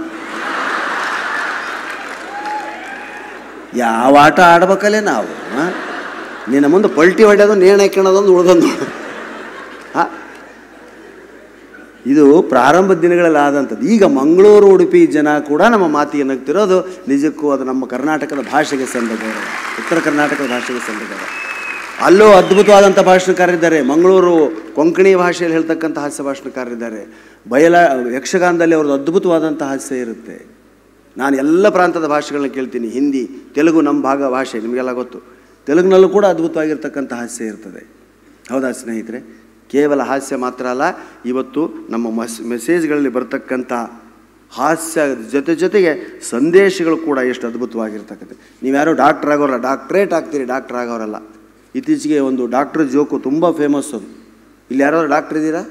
ಯಾವ ಆಟ ಆಡ್ಬೇಕಲ್ಲೇ ನಾವು ಆ? ನಿನ್ನ ಮುಂದೆ ಪಲ್ಟಿ ಹೊಡೆಯೋದು ನೇಣು ಹಾಕ್ಯಣದೊಂದು ಉಳ್ದೊಂದು ಹಾಂ ಇದು ಪ್ರಾರಂಭದ ದಿನಗಳಲ್ಲಿ ಆದಂಥದ್ದು ಈಗ ಮಂಗಳೂರು ಉಡುಪಿ ಜನ ಕೂಡ ನಮ್ಮ ಮಾತಿಗೆ ನಗ್ತಿರೋದು ನಿಜಕ್ಕೂ ಅದು ನಮ್ಮ ಕರ್ನಾಟಕದ ಭಾಷೆಗೆ ಸಂದ ಗೌರವ ಉತ್ತರ ಕರ್ನಾಟಕದ ಭಾಷೆಗೆ ಸಂದ ಗೌರವ ಅಲ್ಲೂ ಅದ್ಭುತವಾದಂಥ ಭಾಷಣಕಾರರಿದ್ದಾರೆ ಮಂಗಳೂರು ಕೊಂಕಣಿ ಭಾಷೆಯಲ್ಲಿ ಹೇಳ್ತಕ್ಕಂಥ ಹಾಸ್ಯ ಭಾಷಣಕಾರರಿದ್ದಾರೆ ಬಯಲ ಯಕ್ಷಗಾನದಲ್ಲಿ ಅವ್ರದ್ದು ಅದ್ಭುತವಾದಂಥ ಹಾಸ್ಯ ಇರುತ್ತೆ ನಾನು ಎಲ್ಲ ಪ್ರಾಂತದ ಭಾಷೆಗಳನ್ನ ಕೇಳ್ತೀನಿ ಹಿಂದಿ ತೆಲುಗು ನಮ್ಮ ಭಾಗ ಭಾಷೆ ನಿಮಗೆಲ್ಲ ಗೊತ್ತು ತೆಲುಗಿನಲ್ಲೂ ಕೂಡ ಅದ್ಭುತವಾಗಿರ್ತಕ್ಕಂಥ ಹಾಸ್ಯ ಇರ್ತದೆ ಹೌದಾ ಸ್ನೇಹಿತರೆ ಕೇವಲ ಹಾಸ್ಯ ಮಾತ್ರ ಅಲ್ಲ ಇವತ್ತು ನಮ್ಮ ಮಸ್ ಮೆಸೇಜ್ಗಳಲ್ಲಿ ಬರ್ತಕ್ಕಂಥ ಹಾಸ್ಯ ಜೊತೆ ಜೊತೆಗೆ ಸಂದೇಶಗಳು ಕೂಡ ಎಷ್ಟು ಅದ್ಭುತವಾಗಿರ್ತಕ್ಕಂಥ ನೀವ್ಯಾರು ಡಾಕ್ಟರ್ ಆಗೋರಲ್ಲ ಡಾಕ್ಟ್ರೇಟ್ ಆಗ್ತೀರಿ ಡಾಕ್ಟರ್ ಆಗೋರಲ್ಲ ಇತ್ತೀಚೆಗೆ ಒಂದು ಡಾಕ್ಟ್ರ್ ಜೋಕು ತುಂಬ ಫೇಮಸ್ ಅದು ಇಲ್ಲಿ ಯಾರಾದ್ರು ಡಾಕ್ಟ್ರ್ ಇದ್ದೀರಾ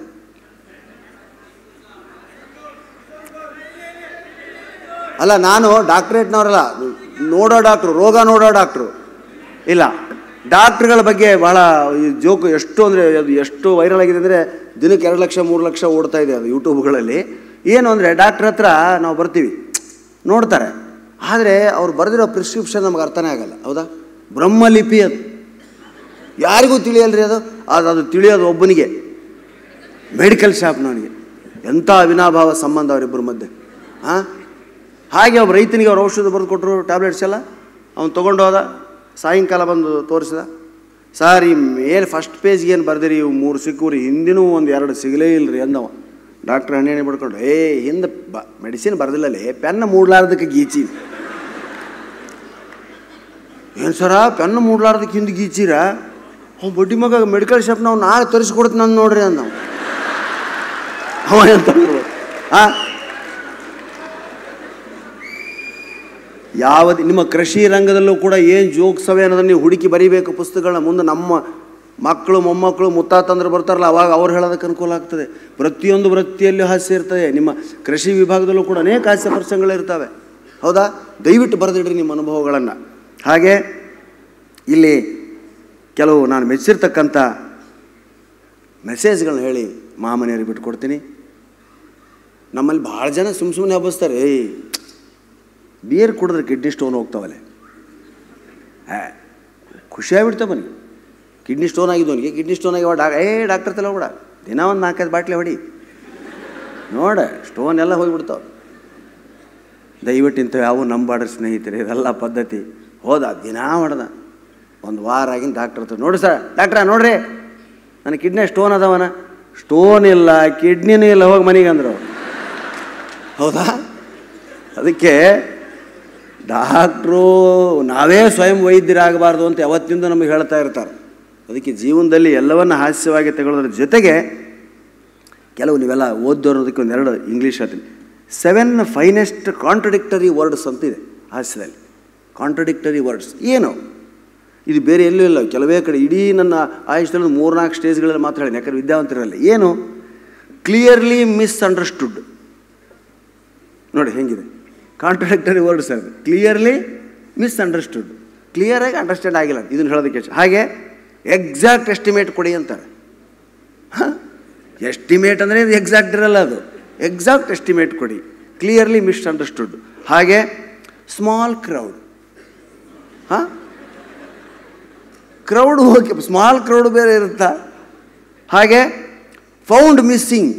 ಅಲ್ಲ ನಾನು ಡಾಕ್ಟ್ರೇಟ್ನವರಲ್ಲ ನೋಡೋ ಡಾಕ್ಟ್ರು ರೋಗ ನೋಡೋ ಡಾಕ್ಟ್ರು ಇಲ್ಲ ಡಾಕ್ಟ್ರುಗಳ ಬಗ್ಗೆ ಭಾಳ ಈ ಜೋಕು ಎಷ್ಟು ಅಂದರೆ ಅದು ಎಷ್ಟು ವೈರಲ್ ಆಗಿದೆ ಅಂದರೆ ದಿನಕ್ಕೆ ಎರಡು ಲಕ್ಷ ಮೂರು ಲಕ್ಷ ಓಡ್ತಾ ಇದೆ ಅದು ಯೂಟ್ಯೂಬ್ಗಳಲ್ಲಿ ಏನು ಅಂದರೆ ಡಾಕ್ಟ್ರ್ ಹತ್ರ ನಾವು ಬರ್ತೀವಿ ನೋಡ್ತಾರೆ ಆದರೆ ಅವ್ರು ಬರೆದಿರೋ ಪ್ರಿಸ್ಕ್ರಿಪ್ಷನ್ ನಮ್ಗೆ ಅರ್ಥನೇ ಆಗಲ್ಲ ಹೌದಾ ಬ್ರಹ್ಮಲಿಪಿ ಅದು ಯಾರಿಗೂ ತಿಳಿಯಲ್ರಿ ಅದು ಅದು ಅದು ತಿಳಿಯೋದು ಒಬ್ಬನಿಗೆ ಮೆಡಿಕಲ್ ಶಾಪ್ನವನಿಗೆ ಎಂಥ ಅವಿನಾಭಾವ ಸಂಬಂಧ ಅವರಿಬ್ಬರ ಮಧ್ಯೆ ಹಾಂ ಹಾಗೆ ಒಬ್ಬ ರೈತನಿಗೆ ಅವ್ರು ಔಷಧ ಬರೆದು ಕೊಟ್ಟರು ಟ್ಯಾಬ್ಲೆಟ್ಸ್ ಎಲ್ಲ ಅವ್ನು ತೊಗೊಂಡು ಹೋದ ಸಾಯಂಕಾಲ ಬಂದು ತೋರಿಸಿದ ಸರ್ ಈ ಮೇಲೆ ಫಸ್ಟ್ ಪೇಜ್ಗೆ ಏನು ಬರ್ದಿರಿ ಇವು ಮೂರು ಸಿಕ್ಕೂರಿ ಹಿಂದಿನೂ ಒಂದು ಎರಡು ಸಿಗಲೇ ಇಲ್ಲರಿ ಅಂದವ ಡಾಕ್ಟ್ರ್ ಹಣ್ಣೆಣ್ಣೆ ಬಿಡ್ಕೊಂಡು ಏ ಹಿಂದೆ ಬ ಮೆಡಿಸಿನ್ ಬರ್ದಿಲ್ಲಲೇ ಪೆನ್ನ ಮೂಡ್ಲಾರ್ದಕ್ಕೆ ಗೀಚಿ ಏನು ಸರ ಪೆನ್ ಮೂಡ್ಲಾರ್ದಕ್ಕೆ ಹಿಂದೆ ಗೀಚಿರ ಅವ್ನು ಬಡ್ಡಿ ಮಗ ಮೆಡಿಕಲ್ ಶಾಪ್ ನಾವು ನಾಳೆ ತರಿಸ್ಕೊಡ್ತೀನಿ ನಾನು ನೋಡ್ರಿ ಅಂದ ಅವ ಎಂತ ಆ ಯಾವ ನಿಮ್ಮ ಕೃಷಿ ರಂಗದಲ್ಲೂ ಕೂಡ ಏನು ಜೋಕ್ಸವೆ ಅನ್ನೋದನ್ನು ನೀವು ಹುಡುಕಿ ಬರೀಬೇಕು ಪುಸ್ತಕಗಳನ್ನ ಮುಂದೆ ನಮ್ಮ ಮಕ್ಕಳು ಮೊಮ್ಮಕ್ಕಳು ಮುತ್ತಾತಂದ್ರೆ ಬರ್ತಾರಲ್ಲ ಅವಾಗ ಅವ್ರು ಹೇಳೋದಕ್ಕೆ ಅನುಕೂಲ ಆಗ್ತದೆ ಪ್ರತಿಯೊಂದು ವೃತ್ತಿಯಲ್ಲೂ ಹಾಸ್ಯ ಇರ್ತದೆ ನಿಮ್ಮ ಕೃಷಿ ವಿಭಾಗದಲ್ಲೂ ಕೂಡ ಅನೇಕ ಹಾಸ್ಯ ಪ್ರಸಂಗಗಳಿರ್ತವೆ ಹೌದಾ ದಯವಿಟ್ಟು ಬರೆದಿಡ್ರಿ ನಿಮ್ಮ ಅನುಭವಗಳನ್ನು ಹಾಗೆ ಇಲ್ಲಿ ಕೆಲವು ನಾನು ಮೆಚ್ಚಿರ್ತಕ್ಕಂಥ ಮೆಸೇಜ್ಗಳನ್ನ ಹೇಳಿ ಮಾಮನೆಯರಿಗೆ ಬಿಟ್ಕೊಡ್ತೀನಿ ನಮ್ಮಲ್ಲಿ ಭಾಳ ಜನ ಸುಮ್ಮ ಸುಮ್ಮನೆ ಹಬ್ಬಸ್ತಾರೆ ಏಯ್ ಬಿಯರ್ ಕುಡಿದ್ರೆ ಕಿಡ್ನಿ ಸ್ಟೋನ್ ಹೋಗ್ತಾವಲ್ಲ ಹೇ ಖುಷಿಯಾಗ್ಬಿಡ್ತಾವ ಬನ್ನಿ ಕಿಡ್ನಿ ಸ್ಟೋನ್ ಆಗಿದ್ದವನಿಗೆ ಕಿಡ್ನಿ ಸ್ಟೋನ್ ಆಗಿವ ಡಾ ಏ ಡಾಕ್ಟರ್ ತಲೆ ಹೋಗ್ಬಿಡ ದಿನ ಒಂದು ನಾಲ್ಕೈದು ಬಾಟ್ಲಿ ಹೊಡಿ ನೋಡ ಸ್ಟೋನ್ ಎಲ್ಲ ಹೋಗಿಬಿಡ್ತಾವೆ ದಯವಿಟ್ಟು ಇಂಥವು ಯಾವ ನಂಬಾಡ್ರಿ ಸ್ನೇಹಿತರೆ ಇದೆಲ್ಲ ಪದ್ಧತಿ ಹೋದ ದಿನ ಹೊಡೆದ ಒಂದು ವಾರ ಆಗಿನ ಡಾಕ್ಟರ್ ಹತ್ರ ನೋಡಿ ಸರ್ ಡಾಕ್ಟ್ರ ನೋಡ್ರಿ ನನ್ನ ಕಿಡ್ನಿ ಸ್ಟೋನ್ ಅದಾವನ ಸ್ಟೋನ್ ಇಲ್ಲ ಕಿಡ್ನಿನೂ ಇಲ್ಲ ಹೋಗಿ ಮನೆಗೆ ಅಂದರು ಹೌದಾ ಅದಕ್ಕೆ ಡಾಕ್ಟ್ರು ನಾವೇ ಸ್ವಯಂ ವೈದ್ಯರಾಗಬಾರ್ದು ಅಂತ ಯಾವತ್ತಿಂದ ನಮಗೆ ಹೇಳ್ತಾ ಇರ್ತಾರೆ ಅದಕ್ಕೆ ಜೀವನದಲ್ಲಿ ಎಲ್ಲವನ್ನ ಹಾಸ್ಯವಾಗಿ ತಗೊಳ್ಳೋದ್ರ ಜೊತೆಗೆ ಕೆಲವು ನೀವೆಲ್ಲ ಓದೋರೋದಕ್ಕೆ ಒಂದೆರಡು ಇಂಗ್ಲೀಷ್ ಹೇಳ್ತೀನಿ ಸೆವೆನ್ ಫೈನೆಸ್ಟ್ ಕಾಂಟ್ರಡಿಕ್ಟರಿ ವರ್ಡ್ಸ್ ಅಂತ ಇದೆ ಹಾಸ್ಯದಲ್ಲಿ ಕಾಂಟ್ರಡಿಕ್ಟರಿ ವರ್ಡ್ಸ್ ಏನು ಇದು ಬೇರೆ ಎಲ್ಲೂ ಇಲ್ಲ ಕೆಲವೇ ಕಡೆ ಇಡೀ ನನ್ನ ಆಯುಷ್ಯದಲ್ಲಿ ಮೂರ್ನಾಲ್ಕು ಸ್ಟೇಜ್ಗಳಲ್ಲಿ ಮಾತ್ರ ಹೇಳಿ ಯಾಕಂದ್ರೆ ವಿದ್ಯಾವಂತರಲ್ಲ ಏನು ಕ್ಲಿಯರ್ಲಿ ಮಿಸ್ಅಂಡರ್ಸ್ಟುಡ್ ನೋಡಿ ಹೆಂಗಿದೆ ಕಾಂಟ್ರಡಿಕ್ಟರಿ ವರ್ಡ್ಸ್ ಅದು ಕ್ಲಿಯರ್ಲಿ ಮಿಸ್ಅಂಡರ್ಸ್ಟುಡ್ ಕ್ಲಿಯರಾಗಿ ಅಂಡರ್ಸ್ಟ್ಯಾಂಡ್ ಆಗಿಲ್ಲ ಇದನ್ನು ಹೇಳೋದಕ್ಕೆ ಹಾಗೆ ಎಕ್ಸಾಕ್ಟ್ ಎಸ್ಟಿಮೇಟ್ ಕೊಡಿ ಅಂತಾರೆ ಎಸ್ಟಿಮೇಟ್ ಅಂದರೆ ಇದು ಎಕ್ಸಾಕ್ಟ್ ಇರಲ್ಲ ಅದು ಎಕ್ಸಾಕ್ಟ್ ಎಸ್ಟಿಮೇಟ್ ಕೊಡಿ ಕ್ಲಿಯರ್ಲಿ ಮಿಸ್ಅಂಡರ್ಸ್ಟುಡ್ ಹಾಗೆ ಸ್ಮಾಲ್ ಕ್ರೌಡ್ ಹಾಂ ಕ್ರೌಡ್ ಓಕೆ ಸ್ಮಾಲ್ ಕ್ರೌಡ್ ಬೇರೆ ಇರುತ್ತಾ ಹಾಗೆ ಫೌಂಡ್ ಮಿಸ್ಸಿಂಗ್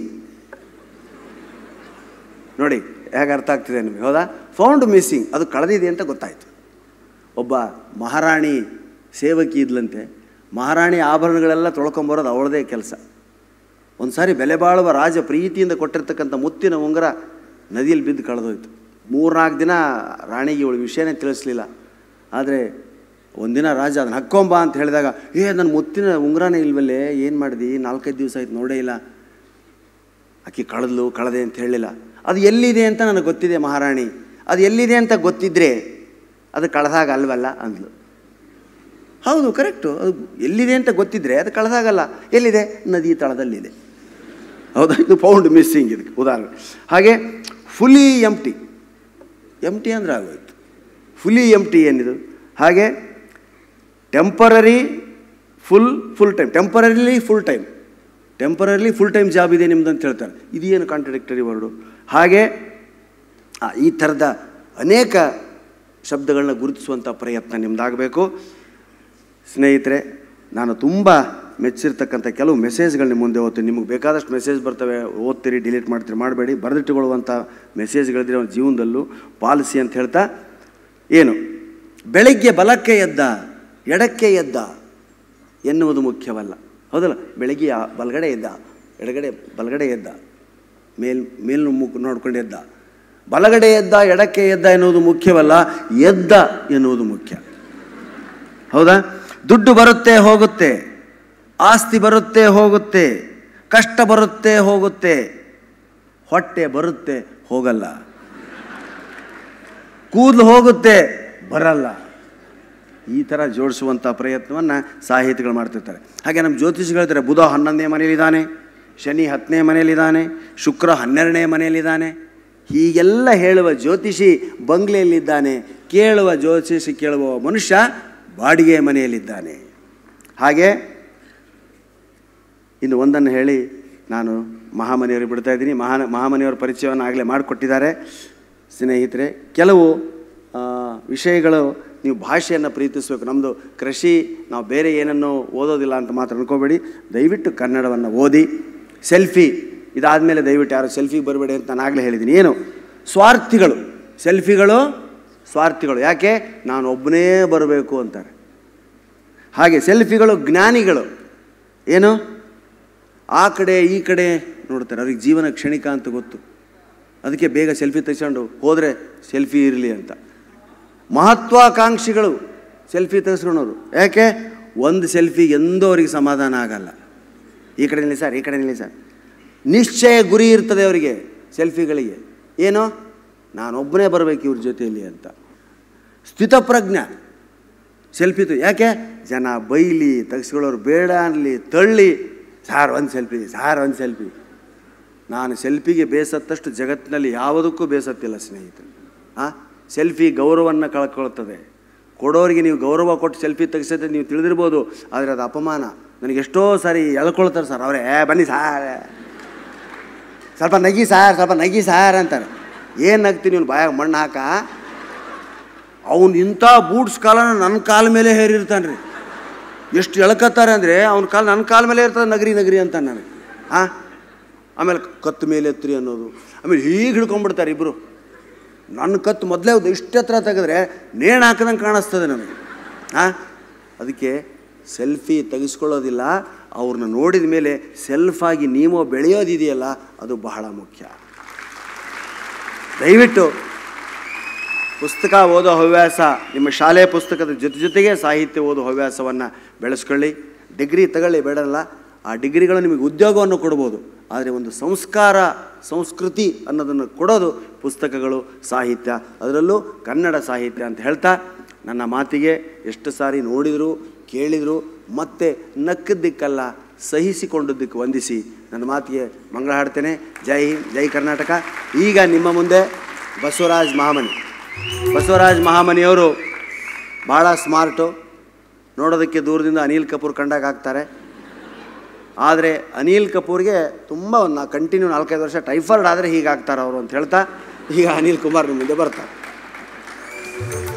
ನೋಡಿ ಹೇಗೆ ಅರ್ಥ ಆಗ್ತಿದೆ ನಿಮಗೆ ಹೌದಾ ಫೌಂಡ್ ಮಿಸ್ಸಿಂಗ್ ಅದು ಕಳೆದಿದೆ ಅಂತ ಗೊತ್ತಾಯಿತು ಒಬ್ಬ ಮಹಾರಾಣಿ ಸೇವಕಿ ಇದ್ಲಂತೆ ಮಹಾರಾಣಿ ಆಭರಣಗಳೆಲ್ಲ ತೊಳ್ಕೊಂಬರೋದು ಅವಳದೇ ಕೆಲಸ ಒಂದು ಸಾರಿ ಬೆಲೆ ಬಾಳುವ ರಾಜ ಪ್ರೀತಿಯಿಂದ ಕೊಟ್ಟಿರ್ತಕ್ಕಂಥ ಮುತ್ತಿನ ಉಂಗುರ ನದಿಯಲ್ಲಿ ಬಿದ್ದು ಕಳೆದೋಯ್ತು ಮೂರ್ನಾಲ್ಕು ದಿನ ರಾಣಿಗೆ ಇವಳು ವಿಷಯನೇ ತಿಳಿಸ್ಲಿಲ್ಲ ಆದರೆ ಒಂದಿನ ರಾಜ ಅದನ್ನ ಹಕ್ಕೊಂಬ ಅಂತ ಹೇಳಿದಾಗ ಏ ನನ್ನ ಮುತ್ತಿನ ಉಂಗುರನೇ ಇಲ್ವಲ್ಲೇ ಏನು ಮಾಡಿದಿ ನಾಲ್ಕೈದು ದಿವಸ ಆಯ್ತು ನೋಡೇ ಇಲ್ಲ ಆಕೆ ಕಳೆದ್ಲು ಕಳೆದೆ ಅಂತ ಹೇಳಲಿಲ್ಲ ಅದು ಎಲ್ಲಿದೆ ಅಂತ ನನಗೆ ಗೊತ್ತಿದೆ ಮಹಾರಾಣಿ ಅದು ಎಲ್ಲಿದೆ ಅಂತ ಗೊತ್ತಿದ್ರೆ ಅದು ಕಳೆದಾಗ ಅಲ್ವಲ್ಲ ಅಂದ್ಲು ಹೌದು ಕರೆಕ್ಟು ಅದು ಎಲ್ಲಿದೆ ಅಂತ ಗೊತ್ತಿದ್ರೆ ಅದು ಕಳೆದಾಗಲ್ಲ ಎಲ್ಲಿದೆ ನದಿ ತಳದಲ್ಲಿದೆ ಹೌದಾ ಇದು ಪೌಂಡ್ ಮಿಸ್ಸಿಂಗ್ ಇದಕ್ಕೆ ಉದಾಹರಣೆ ಹಾಗೆ ಫುಲಿ ಎಂಟಿ ಎಂಟಿ ಅಂದರೆ ಆಗೋಯ್ತು ಫುಲಿ ಎಂಟಿ ಏನಿದು ಹಾಗೆ temporary full full time temporarily full time temporarily full time job ಇದೆ ನಿಮ್ದು ಅಂತ ಹೇಳ್ತಾರೆ ಇದೇನು ಕಾಂಟ್ರಡಿಕ್ಟರಿ ವರ್ಡು ಹಾಗೆ ಆ, ಈ ಥರದ ಅನೇಕ ಶಬ್ದಗಳನ್ನ ಗುರುತಿಸುವಂಥ ಪ್ರಯತ್ನ ನಿಮ್ಮದಾಗಬೇಕು ಸ್ನೇಹಿತರೆ ನಾನು ತುಂಬ ಮೆಚ್ಚಿರ್ತಕ್ಕಂಥ ಕೆಲವು ಮೆಸೇಜ್ಗಳನ್ನ ಮುಂದೆ ಓದ್ತೀನಿ ನಿಮಗೆ ಬೇಕಾದಷ್ಟು ಮೆಸೇಜ್ ಬರ್ತವೆ ಓದ್ತೀರಿ ಡಿಲೀಟ್ ಮಾಡ್ತೀರಿ ಮಾಡಬೇಡಿ ಬರೆದಿಟ್ಟುಕೊಳ್ಳುವಂಥ ಮೆಸೇಜ್ಗಳಿದ್ರೆ ಅವನ ಜೀವನದಲ್ಲೂ ಪಾಲಿಸಿ ಅಂತ ಹೇಳ್ತಾ ಏನು ಬೆಳಗ್ಗೆ ಬಲಕ್ಕೆ ಎದ್ದ ಎಡಕ್ಕೆ ಎದ್ದ ಎನ್ನುವುದು ಮುಖ್ಯವಲ್ಲ ಹೌದಲ್ಲ ಬೆಳಗ್ಗೆ ಆ ಬಲಗಡೆ ಎದ್ದ ಎಡಗಡೆ ಬಲಗಡೆ ಎದ್ದ ಮೇಲ್ ಮೇಲ್ ಮುಖ ನೋಡ್ಕೊಂಡು ಎದ್ದ ಬಲಗಡೆ ಎದ್ದ ಎಡಕ್ಕೆ ಎದ್ದ ಎನ್ನುವುದು ಮುಖ್ಯವಲ್ಲ ಎದ್ದ ಎನ್ನುವುದು ಮುಖ್ಯ ಹೌದಾ ದುಡ್ಡು ಬರುತ್ತೆ ಹೋಗುತ್ತೆ ಆಸ್ತಿ ಬರುತ್ತೆ ಹೋಗುತ್ತೆ ಕಷ್ಟ ಬರುತ್ತೆ ಹೋಗುತ್ತೆ ಹೊಟ್ಟೆ ಬರುತ್ತೆ ಹೋಗಲ್ಲ ಕೂದಲು ಹೋಗುತ್ತೆ ಬರಲ್ಲ ಈ ಥರ ಜೋಡಿಸುವಂಥ ಪ್ರಯತ್ನವನ್ನು ಸಾಹಿತಿಗಳು ಮಾಡ್ತಿರ್ತಾರೆ ಹಾಗೆ ನಮ್ಮ ಜ್ಯೋತಿಷಿಗಳು ಹೇಳ್ತಾರೆ ಬುಧ ಹನ್ನೊಂದನೇ ಮನೆಯಲ್ಲಿದ್ದಾನೆ ಶನಿ ಹತ್ತನೇ ಮನೆಯಲ್ಲಿದ್ದಾನೆ ಶುಕ್ರ ಹನ್ನೆರಡನೇ ಮನೆಯಲ್ಲಿದ್ದಾನೆ ಹೀಗೆಲ್ಲ ಹೇಳುವ ಜ್ಯೋತಿಷಿ ಬಂಗ್ಲೆಯಲ್ಲಿದ್ದಾನೆ ಕೇಳುವ ಜ್ಯೋತಿಷಿ ಕೇಳುವ ಮನುಷ್ಯ ಬಾಡಿಗೆ ಮನೆಯಲ್ಲಿದ್ದಾನೆ ಹಾಗೆ ಇನ್ನು ಒಂದನ್ನು ಹೇಳಿ ನಾನು ಮಹಾಮನೆಯವ್ರಿಗೆ ಬಿಡ್ತಾ ಇದ್ದೀನಿ ಮಹಾ ಮಹಾಮನೆಯವರ ಪರಿಚಯವನ್ನು ಆಗಲೇ ಮಾಡಿಕೊಟ್ಟಿದ್ದಾರೆ ಸ್ನೇಹಿತರೆ ಕೆಲವು ಆ, ವಿಷಯಗಳು ನೀವು ಭಾಷೆಯನ್ನು ಪ್ರೀತಿಸಬೇಕು ನಮ್ಮದು ಕೃಷಿ ನಾವು ಬೇರೆ ಏನನ್ನು ಓದೋದಿಲ್ಲ ಅಂತ ಮಾತ್ರ ಅನ್ಕೋಬೇಡಿ ದಯವಿಟ್ಟು ಕನ್ನಡವನ್ನು ಓದಿ ಸೆಲ್ಫಿ ಇದಾದಮೇಲೆ ದಯವಿಟ್ಟು ಯಾರು ಸೆಲ್ಫಿಗೆ ಬರಬೇಡಿ ಅಂತ ನಾನು ಆಗಲೇ ಹೇಳಿದ್ದೀನಿ ಏನು ಸ್ವಾರ್ಥಿಗಳು ಸೆಲ್ಫಿಗಳು ಸ್ವಾರ್ಥಿಗಳು ಯಾಕೆ ನಾನು ಒಬ್ಬನೇ ಬರಬೇಕು ಅಂತಾರೆ ಹಾಗೆ ಸೆಲ್ಫಿಗಳು ಜ್ಞಾನಿಗಳು ಏನು ಆ ಕಡೆ ಈ ಕಡೆ ನೋಡ್ತಾರೆ ಅವ್ರಿಗೆ ಜೀವನ ಕ್ಷಣಿಕ ಅಂತ ಗೊತ್ತು ಅದಕ್ಕೆ ಬೇಗ ಸೆಲ್ಫಿ ತೆಗೆಸ್ಕೊಂಡು ಹೋದರೆ ಸೆಲ್ಫಿ ಇರಲಿ ಅಂತ ಮಹತ್ವಾಕಾಂಕ್ಷಿಗಳು ಸೆಲ್ಫಿ ತೆಗೆಸ್ಕೊಳೋರು ಯಾಕೆ ಒಂದು ಸೆಲ್ಫಿ ಎಂದೂ ಅವ್ರಿಗೆ ಸಮಾಧಾನ ಆಗಲ್ಲ ಈ ಕಡೆ ನಿಲ್ಲಿ ಸರ್ ಈ ಕಡೆ ನಿಲ್ಲಿ ಸರ್ ನಿಶ್ಚಯ ಗುರಿ ಇರ್ತದೆ ಅವರಿಗೆ ಸೆಲ್ಫಿಗಳಿಗೆ ಏನು ನಾನೊಬ್ಬನೇ ಬರಬೇಕು ಇವ್ರ ಜೊತೆಯಲ್ಲಿ ಅಂತ ಸ್ಥಿತಪ್ರಜ್ಞ ಸೆಲ್ಫಿ ತು ಯಾಕೆ ಜನ ಬೈಲಿ ತೆಗೆಸ್ಕೊಳ್ಳೋರು ಬೇಡ ಅನ್ನಲಿ ತಳ್ಳಿ ಸಾರ್ ಒಂದು ಸೆಲ್ಫಿ ಸಾರ್ ಒಂದು ಸೆಲ್ಫಿ ನಾನು ಸೆಲ್ಫಿಗೆ ಬೇಸತ್ತಷ್ಟು ಜಗತ್ತಿನಲ್ಲಿ ಯಾವುದಕ್ಕೂ ಬೇಸತ್ತಿಲ್ಲ ಸ್ನೇಹಿತರೆ ಆ ಸೆಲ್ಫಿ ಗೌರವವನ್ನು ಕಳ್ಕೊಳ್ತದೆ ಕೊಡೋರಿಗೆ ನೀವು ಗೌರವ ಕೊಟ್ಟು ಸೆಲ್ಫಿ ತೆಗೆಸತ್ತೆ ನೀವು ತಿಳಿದಿರ್ಬೋದು ಆದರೆ ಅದು ಅಪಮಾನ ನನಗೆ ಎಷ್ಟೋ ಸಾರಿ ಎಳ್ಕೊಳ್ತಾರೆ ಸರ್ ಅವರೇ ಏ ಬನ್ನಿ ಸಾರ್ ಸ್ವಲ್ಪ ನಗಿ ಸಾರ್ ಸ್ವಲ್ಪ ನಗಿ ಸಾರ್ ಅಂತಾರೆ ಏನು ನಗ್ತೀನಿ ಇವ್ನು ಬಾಯಾಗ ಮಣ್ಣು ಹಾಕ ಅವ್ನು ಇಂಥ ಬೂಟ್ಸ್ ಕಾಲನ ನನ್ನ ಕಾಲ ಮೇಲೆ ಹೇರಿರ್ತಾನೆ ರೀ ಎಷ್ಟು ಎಳ್ಕತ್ತಾರೆ ಅಂದರೆ ಅವ್ನ ಕಾಲು ನನ್ನ ಕಾಲ ಮೇಲೆ ಇರ್ತದೆ ನಗರಿ ನಗರಿ ಅಂತ ನನಗೆ ಹಾಂ ಆಮೇಲೆ ಕತ್ತು ಮೇಲೆ ಎತ್ರಿ ಅನ್ನೋದು ಆಮೇಲೆ ಹೀಗೆ ಹಿಡ್ಕೊಂಡ್ಬಿಡ್ತಾರೆ ಇಬ್ಬರು ನನ್ನ ಕತ್ತು ಮೊದಲೇ ಇಷ್ಟು ಹತ್ರ ತೆಗೆದ್ರೆ ನೇಣು ಹಾಕಿದಂಗೆ ಕಾಣಿಸ್ತದೆ ನನಗೆ ಹಾಂ ಅದಕ್ಕೆ ಸೆಲ್ಫಿ ತೆಗೆಸ್ಕೊಳ್ಳೋದಿಲ್ಲ ಅವ್ರನ್ನ ನೋಡಿದ ಮೇಲೆ ಸೆಲ್ಫಾಗಿ ನೀವು ಬೆಳೆಯೋದಿದೆಯಲ್ಲ ಅದು ಬಹಳ ಮುಖ್ಯ ದಯವಿಟ್ಟು ಪುಸ್ತಕ ಓದೋ ಹವ್ಯಾಸ ನಿಮ್ಮ ಶಾಲೆ ಪುಸ್ತಕದ ಜೊತೆ ಜೊತೆಗೆ ಸಾಹಿತ್ಯ ಓದೋ ಹವ್ಯಾಸವನ್ನು ಬೆಳೆಸ್ಕೊಳ್ಳಿ ಡಿಗ್ರಿ ತಗೊಳ್ಳಿ ಬೇಡಲ್ಲ ಆ ಡಿಗ್ರಿಗಳು ನಿಮಗೆ ಉದ್ಯೋಗವನ್ನು ಕೊಡ್ಬೋದು ಆದರೆ ಒಂದು ಸಂಸ್ಕಾರ ಸಂಸ್ಕೃತಿ ಅನ್ನೋದನ್ನು ಕೊಡೋದು ಪುಸ್ತಕಗಳು ಸಾಹಿತ್ಯ ಅದರಲ್ಲೂ ಕನ್ನಡ ಸಾಹಿತ್ಯ ಅಂತ ಹೇಳ್ತಾ ನನ್ನ ಮಾತಿಗೆ ಎಷ್ಟು ಸಾರಿ ನೋಡಿದರು ಕೇಳಿದರು ಮತ್ತೆ ನಕ್ಕದ್ದಕ್ಕಲ್ಲ ಸಹಿಸಿಕೊಂಡದ್ದಕ್ಕೆ ವಂದಿಸಿ ನನ್ನ ಮಾತಿಗೆ ಮಂಗಳ ಹಾಡ್ತೇನೆ ಜೈ ಹಿಂದ್ ಜೈ ಕರ್ನಾಟಕ ಈಗ ನಿಮ್ಮ ಮುಂದೆ ಬಸವರಾಜ್ ಮಹಾಮನಿ ಬಸವರಾಜ್ ಮಹಾಮನಿಯವರು ಭಾಳ ಸ್ಮಾರ್ಟು ನೋಡೋದಕ್ಕೆ ದೂರದಿಂದ ಅನಿಲ್ ಕಪೂರ್ ಕಂಡಾಗ ಆಗ್ತಾರೆ ಆದರೆ ಅನಿಲ್ ಕಪೂರ್ಗೆ ತುಂಬ ಒಂದು ಕಂಟಿನ್ಯೂ ನಾಲ್ಕೈದು ವರ್ಷ ಟೈಫಾಯ್ಡ್ ಆದರೆ ಹೀಗಾಗ್ತಾರೆ ಅವರು ಅಂತ ಹೇಳ್ತಾ ಈಗ ಅನಿಲ್ ಕುಮಾರ್ ನಿಮ್ಮ ಮುಂದೆ ಬರ್ತಾರೆ